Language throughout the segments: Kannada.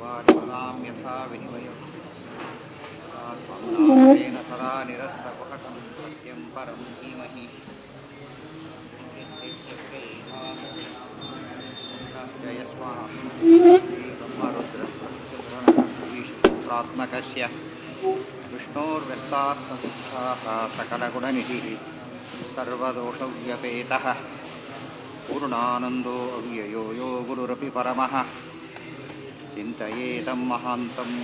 वारिमृदां यथा विनिमयम् स्वात्मनाथेन सदा निरस्तकुहकं सत्यं परं धीमहि जयस्वात्मकस्य विष्णोर्व्यस्ताः संस्थाः सकलगुणनिधिः सर्वदोषव्यपेतः पूर्णानन्दो अव्ययो यो गुरुरपि परमः चिन्तयेदं महान्तम्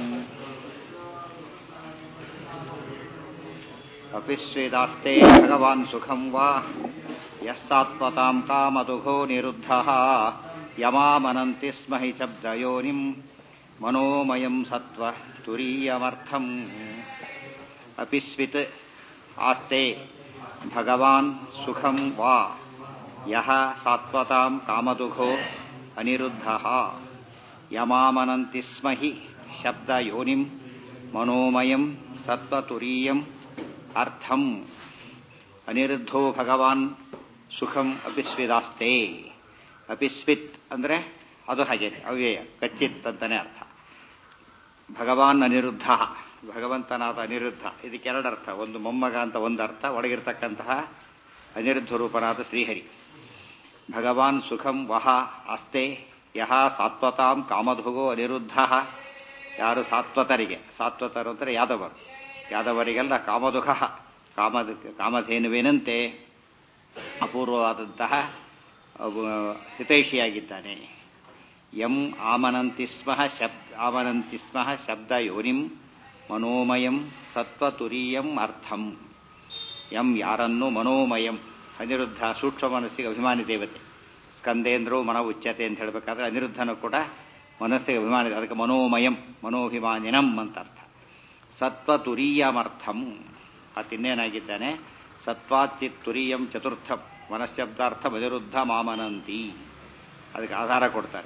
अपि स्वेदास्ते भगवान् सुखं वा यः सात्वतां कामदुघो निरुद्धः यमामनन्ति स्म हि शब्दयोनिम् मनोमयं सत्त्व तुरीयमर्थम् अपि स्वित् आस्ते भगवान् सुखं वा यः सात्वतां कामदुघो अनिरुद्धः यमामनन्ति स्म हि शब्दयोनिम् मनोमयं सत्त्वतुरीयम् ಅರ್ಥಂ ಅನಿರುದ್ಧೋ ಭಗವಾನ್ ಸುಖಂ ಅಪಿಸ್ವಿದಾಸ್ತೆ ಅಪಿಸ್ವಿತ್ ಅಂದರೆ ಅದು ಹಾಗೆ ಅವ್ಯಯ ಕಚ್ಚಿತ್ ಅಂತಾನೆ ಅರ್ಥ ಭಗವಾನ್ ಅನಿರುದ್ಧ ಭಗವಂತನಾದ ಅನಿರುದ್ಧ ಇದಕ್ಕೆ ಎರಡು ಅರ್ಥ ಒಂದು ಮೊಮ್ಮಗ ಅಂತ ಒಂದು ಅರ್ಥ ಒಳಗಿರ್ತಕ್ಕಂತಹ ಅನಿರುದ್ಧ ರೂಪನಾದ ಶ್ರೀಹರಿ ಭಗವಾನ್ ಸುಖಂ ವಹ ಅಸ್ತೆ ಯಹ ಸಾತ್ವತಾಂ ಕಾಮಧುಗೋ ಅನಿರುದ್ಧ ಯಾರು ಸಾತ್ವತರಿಗೆ ಸಾತ್ವತರು ಅಂದರೆ ಯಾದವರು ಯಾದವರಿಗೆಲ್ಲ ಕಾಮದುಃಖ ಕಾಮದ ಕಾಮಧೇನುವಿನಂತೆ ಅಪೂರ್ವವಾದಂತಹ ಹಿತೈಷಿಯಾಗಿದ್ದಾನೆ ಯಂ ಆಮನಂತಿ ಸ್ಮಃ ಶಬ್ದ ಆಮನಂತಿ ಸ್ಮಃ ಶಬ್ದ ಯೋನಿಂ ಮನೋಮಯಂ ಸತ್ವತುರೀಯಂ ಅರ್ಥಂ ಯಂ ಯಾರನ್ನು ಮನೋಮಯಂ ಅನಿರುದ್ಧ ಸೂಕ್ಷ್ಮ ಮನಸ್ಸಿಗೆ ಅಭಿಮಾನಿ ದೇವತೆ ಸ್ಕಂದೇಂದ್ರೋ ಮನ ಉಚ್ಯತೆ ಅಂತ ಹೇಳಬೇಕಾದ್ರೆ ಅನಿರುದ್ಧನು ಕೂಡ ಮನಸ್ಸಿಗೆ ಅಭಿಮಾನಿ ಅದಕ್ಕೆ ಮನೋಮಯಂ ಮನೋಭಿಮಾನಿನಂ ಅಂತ ಅರ್ಥ ಸತ್ವತುರೀಯಮರ್ಥಂ ಆತಿನ್ನೇನಾಗಿದ್ದಾನೆ ಸತ್ವಾಚಿತ್ ತುರೀಯಂ ಚತುರ್ಥಂ ಮನಶ್ಶಬ್ದಾರ್ಥ ಅನಿರುದ್ಧ ಮಾಮನಂತಿ ಅದಕ್ಕೆ ಆಧಾರ ಕೊಡ್ತಾರೆ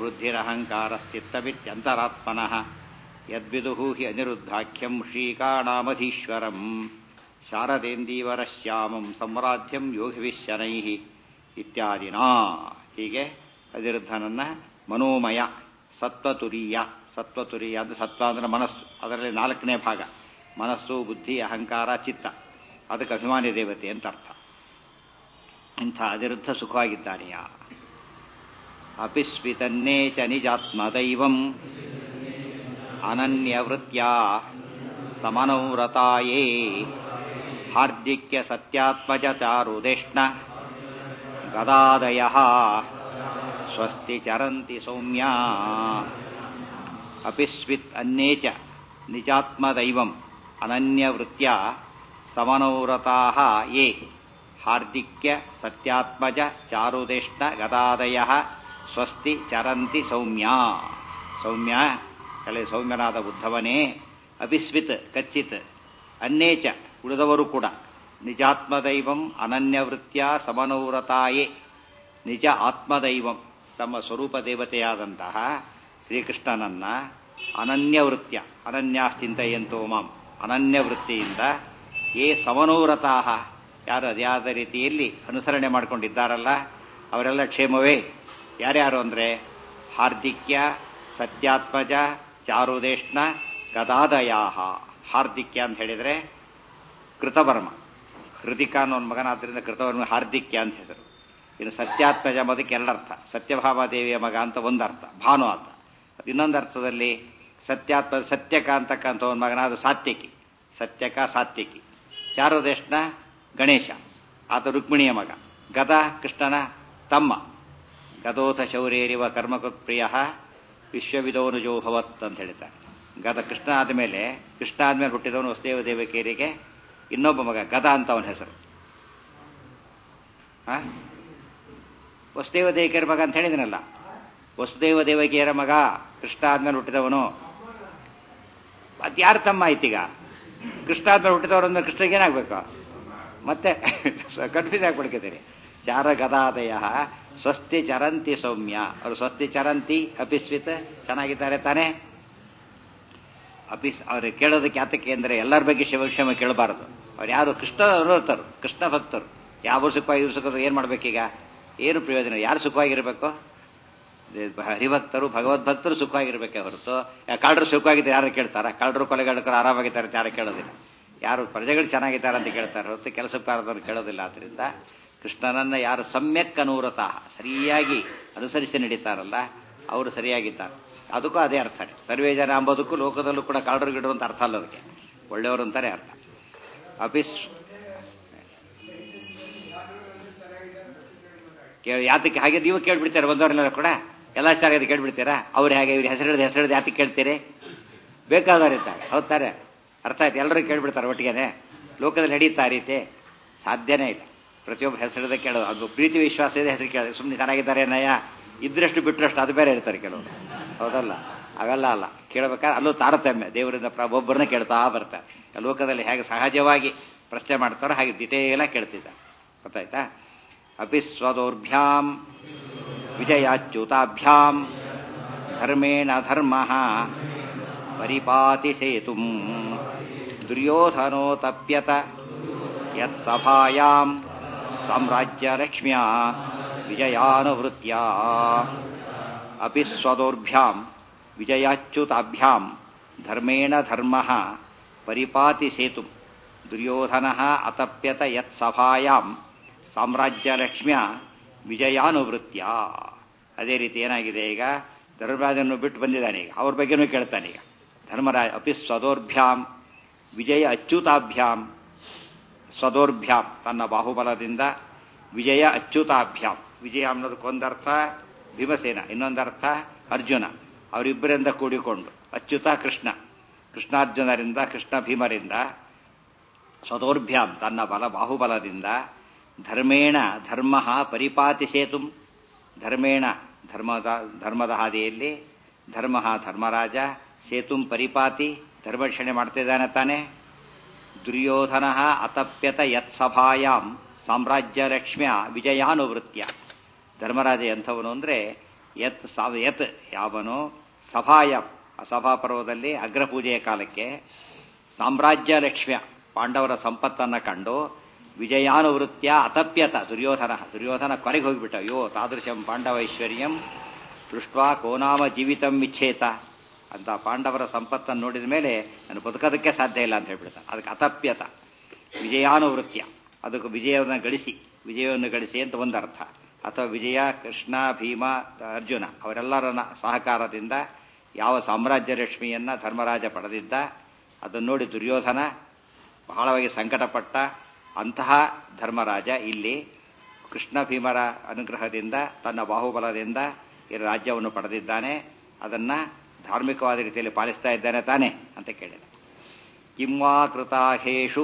ಮನೋವೃದ್ಧಿರಹಂಕಾರಶ್ಚಿತ್ತವಿತ್ಯಂತರಾತ್ಮನಃ ಯದ್ವಿದುಹು ಹಿ ಅನಿರುದ್ಧಾಖ್ಯಂ ಶ್ರೀಕಾಣಾಮಧೀಶ್ವರಂ ಶಾರದೇಂದೀವರಶ್ಯಾಮಂ ಸಾಮ್ರಾಜ್ಯಂ ಯೋಗಿವಿಶನೈ ಇತ್ಯಾದಿನಾ ಹೀಗೆ ಅನಿರುದ್ಧನನ್ನ ಮನೋಮಯ ಸತ್ವತುರೀಯ ಸತ್ವತುರೀಯ ಅಂದ್ರೆ ಸತ್ವ ಅಂದ್ರೆ ಮನಸ್ಸು ಅದರಲ್ಲಿ ನಾಲ್ಕನೇ ಭಾಗ ಮನಸ್ಸು ಬುದ್ಧಿ ಅಹಂಕಾರ ಚಿತ್ತ ಅದಕ್ಕೆ ಅಭಿಮಾನಿ ದೇವತೆ ಅಂತ ಅರ್ಥ ಇಂಥ ಅನಿರುದ್ಧ ಸುಖವಾಗಿದ್ದಾನೆಯ ಅಪಿಸ್ವಿತನ್ನೇ ಚ ನಿಜಾತ್ಮದೈವಂ ಅನನ್ಯವೃತ್ಯ ಸಮನೌರತಾಯೇ ಹಾರ್ದಿಕ್ಯ ಸತ್ಯಾತ್ಮಜ ಚಾರುದೇಷ್ಣ ಗದಾದಯ ಸ್ವಸ್ತಿ ಚರಂತಿ ಸೌಮ್ಯ ಅಪಿಸ್ವಿತ್ ಅನ್ನೇ ಚ ನಿಜಾತ್ಮದೈವಂ ಅನನ್ಯವೃತ್ಯ ಸಮನೌರತಾ ಯೇ ಹಾರ್ದಿಕ್ಯ ಸತ್ಯಾತ್ಮಜ ಚಾರುದೇಷ್ಣ ಗದಾದಯ ಸ್ವಸ್ತಿ ಚರಂತಿ ಸೌಮ್ಯ ಸೌಮ್ಯ ಕಲೆ ಸೌಮ್ಯನಾದ ಬುದ್ಧವನೇ ಅಪಿಸ್ವಿತ್ ಕಚ್ಚಿತ್ ಅನ್ನೇಚ ಉಳಿದವರು ಕೂಡ ನಿಜಾತ್ಮದೈವಂ ಅನನ್ಯವೃತ್ಯ ಸಮನೌರತಾಯೇ ನಿಜ ಆತ್ಮದೈವಂ ತಮ್ಮ ಸ್ವರೂಪ ದೇವತೆಯಾದಂತಹ ಶ್ರೀಕೃಷ್ಣನನ್ನ ಅನನ್ಯವೃತ್ಯ ಅನನ್ಯಾಶ್ಚಿಂತೆಯಂತೋ ಮಾಂ ಅನನ್ಯವೃತ್ತಿಯಿಂದ ಏ ಸಮನೋರತಾ ಯಾರು ಅದ್ಯಾದ ರೀತಿಯಲ್ಲಿ ಅನುಸರಣೆ ಮಾಡಿಕೊಂಡಿದ್ದಾರಲ್ಲ ಅವರೆಲ್ಲ ಕ್ಷೇಮವೇ ಯಾರ್ಯಾರು ಅಂದರೆ ಹಾರ್ದಿಕ್ಯ ಸತ್ಯಾತ್ಮಜ ಚಾರುದೇಷ್ಣ ಗದಾದಯಾ ಹಾರ್ದಿಕ್ಯ ಅಂತ ಹೇಳಿದರೆ ಕೃತವರ್ಮ ಹೃದಿಕ ಅನ್ನೋ ಒಂದು ಮಗನಾದ್ರಿಂದ ಕೃತವರ್ಮ ಹಾರ್ದಿಕ್ಯ ಅಂತ ಹೆಸರು ಇನ್ನು ಸತ್ಯಾತ್ಮಜ ಎಂಬುದಕ್ಕೆ ಎರಡರ್ಥ ಸತ್ಯಭಾಮಾದೇವಿಯ ಮಗ ಅಂತ ಒಂದರ್ಥ ಭಾನು ಅಂತ ಇನ್ನೊಂದು ಅರ್ಥದಲ್ಲಿ ಸತ್ಯಾತ್ಮ ಸತ್ಯಕ ಅಂತಕ್ಕಂಥ ಒಂದು ಮಗನಾದ ಸಾತ್ಯಕಿ ಸತ್ಯಕ ಸಾತ್ಯಕಿ ಚಾರುದೇಶ್ನ ಗಣೇಶ ಆತ ರುಕ್ಮಿಣಿಯ ಮಗ ಗದ ಕೃಷ್ಣನ ತಮ್ಮ ಗದೋಥ ಶೌರ್ಯರಿವ ಕರ್ಮಕೃತ್ ಪ್ರಿಯ ವಿಶ್ವವಿದೋನುಜೋ ಭವತ್ ಅಂತ ಹೇಳ್ತಾರೆ ಗದ ಕೃಷ್ಣ ಆದಮೇಲೆ ಕೃಷ್ಣ ಆದ್ಮೇಲೆ ಹುಟ್ಟಿದವನು ವಸುದೇವ ದೇವಕಿಯರಿಗೆ ಇನ್ನೊಬ್ಬ ಮಗ ಗದ ಅಂತ ಅವನ ಹೆಸರು ವಸುದೇವ ದೇವಕಿಯರ ಮಗ ಅಂತ ಹೇಳಿದನಲ್ಲ ವಸುದೇವ ದೇವಕಿಯರ ಮಗ ಕೃಷ್ಣ ಆದ್ಮೇಲೆ ಹುಟ್ಟಿದವನು ಅದ್ಯಾರ ತಮ್ಮ ಆಯ್ತೀಗ ಕೃಷ್ಣ ಆದ್ಮೇಲೆ ಹುಟ್ಟಿದವರು ಅಂದ್ರೆ ಕೃಷ್ಣಗೆ ಏನಾಗಬೇಕು ಮತ್ತೆ ಕನ್ಫ್ಯೂಸ್ ಆಗ್ಬಿಡ್ಕಿದ್ದೀರಿ ಚಾರ ಗದಾದಯ ಸ್ವಸ್ತಿ ಚರಂತಿ ಸೌಮ್ಯ ಅವರು ಸ್ವಸ್ತಿ ಚರಂತಿ ಅಪಿಸ್ವಿತ್ ಚೆನ್ನಾಗಿದ್ದಾರೆ ತಾನೇ ಅಪಿಸ್ ಅವ್ರಿಗೆ ಕೇಳೋದಕ್ಕೆ ಯಾತಕ್ಕೆ ಅಂದರೆ ಎಲ್ಲರ ಬಗ್ಗೆ ಶಿವಕ್ಷೇಮ ಕೇಳಬಾರದು ಅವ್ರು ಯಾರು ಕೃಷ್ಣ ಅನುರ್ತರು ಕೃಷ್ಣ ಭಕ್ತರು ಯಾವ ಸುಖವಾಗಿ ಇವ್ರು ಸುಖ ಏನು ಮಾಡ್ಬೇಕೀಗ ಏನು ಪ್ರಯೋಜನ ಯಾರು ಸುಖವಾಗಿರಬೇಕು ಹರಿಭಕ್ತರು ಭಗವದ್ಭಕ್ತರು ಸುಖವಾಗಿರ್ಬೇಕೆ ಹೊರತು ಕಳ್ಳರು ಸುಖವಾಗಿದ್ದಾರೆ ಯಾರು ಕೇಳ್ತಾರ ಕಳ್ಳರು ಕೊಲೆಗಡಕರು ಆರಾಮಾಗಿದ್ದಾರೆ ಅಂತ ಯಾರು ಕೇಳೋದಿಲ್ಲ ಯಾರು ಪ್ರಜೆಗಳು ಚೆನ್ನಾಗಿದ್ದಾರೆ ಅಂತ ಕೇಳ್ತಾರೆ ಹೊರತು ಕೆಲಸಕ್ಕಾರದವ್ರು ಕೇಳೋದಿಲ್ಲ ಆದ್ರಿಂದ ಕೃಷ್ಣನನ್ನ ಯಾರು ಸಮ್ಯಕ್ ಅನುವ್ರತ ಸರಿಯಾಗಿ ಅನುಸರಿಸಿ ನಡೀತಾರಲ್ಲ ಅವರು ಸರಿಯಾಗಿದ್ದಾರೆ ಅದಕ್ಕೂ ಅದೇ ಅರ್ಥ ಸರ್ವೇ ಜನ ಅಂಬೋದಕ್ಕೂ ಲೋಕದಲ್ಲೂ ಕೂಡ ಕಳ್ಳರು ಗಿಡರು ಅಂತ ಅರ್ಥ ಅಲ್ಲ ಅದಕ್ಕೆ ಒಳ್ಳೆಯವರು ಅಂತಾರೆ ಅರ್ಥ ಅಪಿಸ್ ಯಾತಕ್ಕೆ ಹಾಗೆ ನೀವು ಕೇಳ್ಬಿಡ್ತಾರೆ ಬಂದವರೆಲ್ಲ ಕೂಡ ಎಲ್ಲ ಚೆನ್ನಾಗಿದೆ ಕೇಳ್ಬಿಡ್ತೀರಾ ಅವ್ರು ಹೇಗೆ ಇವ್ರ ಹೆಸರು ಹಿಡಿದು ಹೆಸರು ಹಿಡಿದು ಯಾತಕ್ಕೆ ಕೇಳ್ತೀರಿ ಬೇಕಾದವರಿದ್ದಾರೆ ಹೌದಾರೆ ಅರ್ಥ ಆಯ್ತು ಎಲ್ಲರೂ ಕೇಳ್ಬಿಡ್ತಾರೆ ಒಟ್ಟಿಗೆನೆ ಲೋಕದಲ್ಲಿ ನಡೀತಾ ರೀತಿ ಸಾಧ್ಯನೇ ಇಲ್ಲ ಪ್ರತಿಯೊಬ್ಬ ಹೆಸರಿದ ಕೇಳೋದು ಅದು ಪ್ರೀತಿ ವಿಶ್ವಾಸ ಇದೆ ಹೆಸರು ಕೇಳೋದು ಸುಮ್ಮನೆ ಚೆನ್ನಾಗಿದ್ದಾರೆ ನಯ ಇದ್ರಷ್ಟು ಬಿಟ್ಟರಷ್ಟು ಅದು ಬೇರೆ ಇರ್ತಾರೆ ಕೆಲವರು ಹೌದಲ್ಲ ಅವೆಲ್ಲ ಅಲ್ಲ ಕೇಳಬೇಕಾದ್ರೆ ಅಲ್ಲೂ ತಾರತಮ್ಯ ದೇವರಿಂದ ಒಬ್ಬರನ್ನ ಕೇಳ್ತಾ ಬರ್ತಾರೆ ಲೋಕದಲ್ಲಿ ಹೇಗೆ ಸಹಜವಾಗಿ ಪ್ರಶ್ನೆ ಮಾಡ್ತಾರೋ ಹಾಗೆ ಡಿಟೇಲ ಕೇಳ್ತಿದ್ದ ಗೊತ್ತಾಯ್ತಾ ಅಪಿ ಸ್ವದೌರ್ಭ್ಯಾಂ ವಿಜಯಾಚ್ಯುತಾಭ್ಯಾಂ ಧರ್ಮೇಣ ಧರ್ಮ ಪರಿಪಾತಿ ಸೇತು ದುರ್ಯೋಧನೋ ತಪ್ಯತ ಯತ್ಸಭಾಯಾಂ ಸಾಮ್ರಾಜ್ಯಲಕ್ಷ್ಮ್ಯ ವಿಜಯಾನುವೃತ್ಯ ಅಪಿ ಸ್ವದೌರ್ಭ್ಯಾಂ ವಿಜಯಾಚ್ಯುತಾಭ್ಯಾಂ ಧರ್ಮೇಣ ಧರ್ಮ ಪರಿಪಾತಿ ಸೇತು ದುರ್ಯೋಧನ ಅತಪ್ಯತ ಯತ್ಸಭಾಯಾಂ ಸಾಮ್ರಾಜ್ಯಲಕ್ಷ್ಮ್ಯ ವಿಜಯಾನುವೃತ್ಯ ಅದೇ ರೀತಿ ಏನಾಗಿದೆ ಈಗ ಧರ್ಮರಾಜನ್ನು ಬಿಟ್ಟು ಬಂದಿದ್ದಾನೆ ಈಗ ಅವ್ರ ಬಗ್ಗೆನೂ ಕೇಳ್ತಾನೆ ಈಗ ಧರ್ಮರಾಜ ಅಪಿ ಸ್ವದೋರ್ಭ್ಯಾಂ ವಿಜಯ ಅಚ್ಯುತಾಭ್ಯಾಂ ಸ್ವದೋರ್ಭ್ಯಾಂ ತನ್ನ ಬಾಹುಬಲದಿಂದ ವಿಜಯ ಅಚ್ಯುತಾಭ್ಯಾಂ ವಿಜಯ ಅನ್ನೋದಕ್ಕೊಂದರ್ಥ ಭೀಮಸೇನ ಇನ್ನೊಂದರ್ಥ ಅರ್ಜುನ ಅವರಿಬ್ಬರಿಂದ ಕೂಡಿಕೊಂಡು ಅಚ್ಯುತ ಕೃಷ್ಣ ಕೃಷ್ಣಾರ್ಜುನರಿಂದ ಕೃಷ್ಣ ಭೀಮರಿಂದ ಸ್ವದೌರ್ಭ್ಯಾಂ ತನ್ನ ಬಲ ಬಾಹುಬಲದಿಂದ ಧರ್ಮೇಣ ಧರ್ಮ ಪರಿಪಾತಿಸೇತು ಧರ್ಮೇಣ ಧರ್ಮದ ಧರ್ಮದ ಹಾದಿಯಲ್ಲಿ ಧರ್ಮ ಧರ್ಮರಾಜ ಸೇತುಂ ಪರಿಪಾತಿ ಧರ್ಮರಕ್ಷಣೆ ಮಾಡ್ತಿದ್ದಾನೆ ತಾನೆ ದುರ್ಯೋಧನ ಅತಪ್ಯತ ಯತ್ಸಭಾಯಾಂ ಸಾಮ್ರಾಜ್ಯ ಲಕ್ಷ್ಮ್ಯ ವಿಜಯಾನುವೃತ್ಯ ಧರ್ಮರಾಜ ಎಂಥವನು ಅಂದರೆ ಯತ್ ಸಾವ ಯತ್ ಯಾವನು ಸಭಾಯ ಸಭಾಪರ್ವದಲ್ಲಿ ಅಗ್ರಪೂಜೆಯ ಕಾಲಕ್ಕೆ ಸಾಮ್ರಾಜ್ಯ ಲಕ್ಷ್ಮ್ಯ ಪಾಂಡವರ ಸಂಪತ್ತನ್ನು ಕಂಡು ವಿಜಯಾನುವೃತ್ಯ ಅತಪ್ಯತ ದುರ್ಯೋಧನ ದುರ್ಯೋಧನ ಕೊನೆಗೆ ಹೋಗಿಬಿಟ್ಟ ಅಯ್ಯೋ ತಾದೃಶಂ ಪಾಂಡವೈಶ್ವರ್ಯಂ ದೃಷ್ಟ್ವಾ ಕೋನಾಮ ಜೀವಿತಂ ಇಚ್ಛೇತ ಅಂತ ಪಾಂಡವರ ಸಂಪತ್ತನ್ನು ನೋಡಿದ ಮೇಲೆ ನಾನು ಬದುಕೋದಕ್ಕೆ ಸಾಧ್ಯ ಇಲ್ಲ ಅಂತ ಹೇಳ್ಬಿಡ್ತಾನೆ ಅದಕ್ಕೆ ಅತಪ್ಯತ ವಿಜಯಾನುವೃತ್ಯ ಅದಕ್ಕೆ ವಿಜಯವನ್ನು ಗಳಿಸಿ ವಿಜಯವನ್ನು ಗಳಿಸಿ ಅಂತ ಒಂದು ಅರ್ಥ ಅಥವಾ ವಿಜಯ ಕೃಷ್ಣ ಭೀಮ ಅರ್ಜುನ ಅವರೆಲ್ಲರ ಸಹಕಾರದಿಂದ ಯಾವ ಸಾಮ್ರಾಜ್ಯ ಲಕ್ಷ್ಮಿಯನ್ನ ಧರ್ಮರಾಜ ಪಡೆದಿದ್ದ ಅದನ್ನು ನೋಡಿ ದುರ್ಯೋಧನ ಬಹಳವಾಗಿ ಸಂಕಟಪಟ್ಟ ಅಂತಹ ಧರ್ಮರಾಜ ಇಲ್ಲಿ ಕೃಷ್ಣ ಭೀಮರ ಅನುಗ್ರಹದಿಂದ ತನ್ನ ಬಾಹುಬಲದಿಂದ ಈ ರಾಜ್ಯವನ್ನು ಪಡೆದಿದ್ದಾನೆ ಅದನ್ನ ಧಾರ್ಮಿಕವಾದ ರೀತಿಯಲ್ಲಿ ಪಾಲಿಸ್ತಾ ಇದ್ದಾನೆ ತಾನೆ ಅಂತ ಕೇಳಿದ ಕಿಂವಾ ಕೃತಾಹೇಷು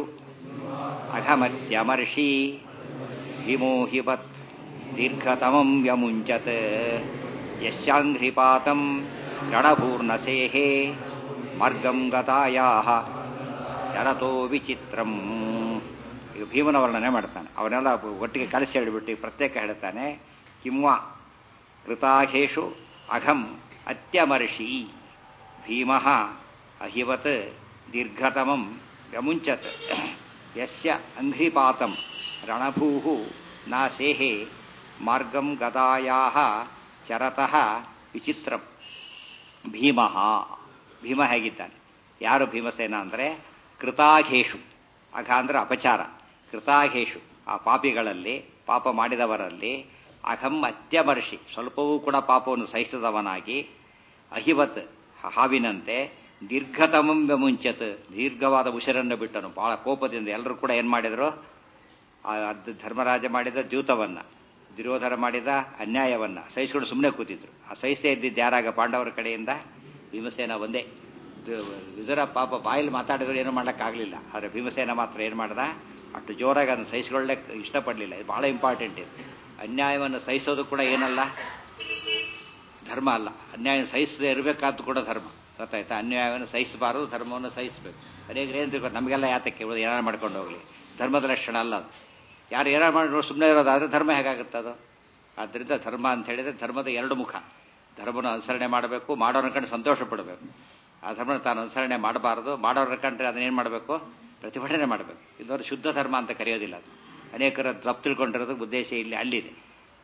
ಅಘಮತ್ಯಮರ್ಷಿ ಹಿಮೋಹಿವತ್ ದೀರ್ಘತಮಂ ವ್ಯಮುಂಚತ್ ಯಶ್ಯಾಂಘ್ರಿಪಾತಂ ರಣಪೂರ್ಣಸೇಹೇ ಮಾರ್ಗಂ ಗತಾಯಾ ಚರತೋ ವಿಚಿತ್ರಂ ಈಗ ಭೀಮನ ವರ್ಣನೆ ಮಾಡ್ತಾನೆ ಅವನ್ನೆಲ್ಲ ಒಟ್ಟಿಗೆ ಕಲಿಸಿ ಹೇಳಿಬಿಟ್ಟು ಪ್ರತ್ಯೇಕ ಹೇಳ್ತಾನೆ ಕಿಂವಾ ಕೃತಾಹೇಷು ಅಘಂ ಅತ್ಯಮರ್ಷಿ ಭೀಮ ಅಹಿವತ್ ದೀರ್ಘತಮಂ ವ್ಯಮುಂಚತ್ ಯಸ್ಯ ಅಂಘ್ರಿಪಾತಂ ರಣಭೂ ನ ಸೇಹೆ ಮಾರ್ಗಂ ಗದಾಯಾ ಚರತಃ ವಿಚಿತ್ರಂ ಭೀಮ ಭೀಮ ಹೇಗಿದ್ದಾನೆ ಯಾರು ಭೀಮಸೇನ ಅಂದರೆ ಕೃತಾಘೇಷು ಅಘ ಅಂದ್ರೆ ಅಪಚಾರ ಕೃತಾಘೇಷು ಆ ಪಾಪಿಗಳಲ್ಲಿ ಪಾಪ ಮಾಡಿದವರಲ್ಲಿ ಅಘಂ ಅತ್ಯಮರ್ಷಿ ಸ್ವಲ್ಪವೂ ಕೂಡ ಪಾಪವನ್ನು ಸಹಿಸಿದವನಾಗಿ ಅಹಿವತ್ ಹಾವಿನಂತೆ ದೀರ್ಘತಮಂ ಮುಂಚತ್ ದೀರ್ಘವಾದ ಉಸಿರನ್ನು ಬಿಟ್ಟನು ಬಹಳ ಕೋಪದಿಂದ ಎಲ್ಲರೂ ಕೂಡ ಏನ್ ಮಾಡಿದ್ರು ಅದು ಧರ್ಮರಾಜ ಮಾಡಿದ ದ್ಯೂತವನ್ನ ದುರ್ಯೋಧನ ಮಾಡಿದ ಅನ್ಯಾಯವನ್ನ ಸಹಿಸ್ಕೊಂಡು ಸುಮ್ಮನೆ ಕೂತಿದ್ರು ಆ ಸಹಿಸದೇ ಇದ್ದಿದ್ದು ಯಾರಾಗ ಪಾಂಡವರ ಕಡೆಯಿಂದ ಭೀಮಸೇನ ಒಂದೇ ಇದರ ಪಾಪ ಬಾಯಲ್ಲಿ ಮಾತಾಡಿದ್ರು ಏನೂ ಮಾಡ್ಲಿಕ್ಕಾಗಲಿಲ್ಲ ಆದರೆ ಭೀಮಸೇನ ಮಾತ್ರ ಏನು ಮಾಡ್ದ ಅಷ್ಟು ಜೋರಾಗಿ ಅದನ್ನು ಸಹಿಸ್ಕೊಳ್ಳಕ್ಕೆ ಇಷ್ಟಪಡಲಿಲ್ಲ ಇದು ಬಹಳ ಇಂಪಾರ್ಟೆಂಟ್ ಇದು ಅನ್ಯಾಯವನ್ನು ಸಹಿಸೋದು ಕೂಡ ಏನಲ್ಲ ಧರ್ಮ ಅಲ್ಲ ಅನ್ಯಾಯ ಸಹಿಸದೇ ಇರಬೇಕಾದ್ದು ಕೂಡ ಧರ್ಮ ಗೊತ್ತಾಯ್ತಾ ಅನ್ಯಾಯವನ್ನು ಸಹಿಸಬಾರದು ಧರ್ಮವನ್ನು ಸಹಿಸಬೇಕು ಅನೇಕ ಏನು ತಿಳ್ಕೊಂಡು ನಮಗೆಲ್ಲ ಯಾತಕ್ಕೆ ಏನಾರು ಮಾಡ್ಕೊಂಡು ಹೋಗಲಿ ಧರ್ಮದ ಲಕ್ಷಣ ಅಲ್ಲ ಅದು ಯಾರು ಏನಾರು ಮಾಡಿ ಸುಮ್ಮನೆ ಇರೋದಾದ್ರೆ ಧರ್ಮ ಹೇಗಾಗುತ್ತೆ ಅದು ಆದ್ದರಿಂದ ಧರ್ಮ ಅಂತ ಹೇಳಿದ್ರೆ ಧರ್ಮದ ಎರಡು ಮುಖ ಧರ್ಮನ ಅನುಸರಣೆ ಮಾಡಬೇಕು ಮಾಡೋರ ಕಂಡು ಸಂತೋಷ ಪಡಬೇಕು ಆ ಧರ್ಮನ ತಾನು ಅನುಸರಣೆ ಮಾಡಬಾರದು ಮಾಡೋರ ಕಂಡ್ರೆ ಅದನ್ನೇನು ಮಾಡಬೇಕು ಪ್ರತಿಭಟನೆ ಮಾಡಬೇಕು ಇದವರು ಶುದ್ಧ ಧರ್ಮ ಅಂತ ಕರೆಯೋದಿಲ್ಲ ಅದು ಅನೇಕರ ತಪ್ಪು ತಿಳ್ಕೊಂಡಿರೋದು ಉದ್ದೇಶ ಇಲ್ಲಿ ಅಲ್ಲಿದೆ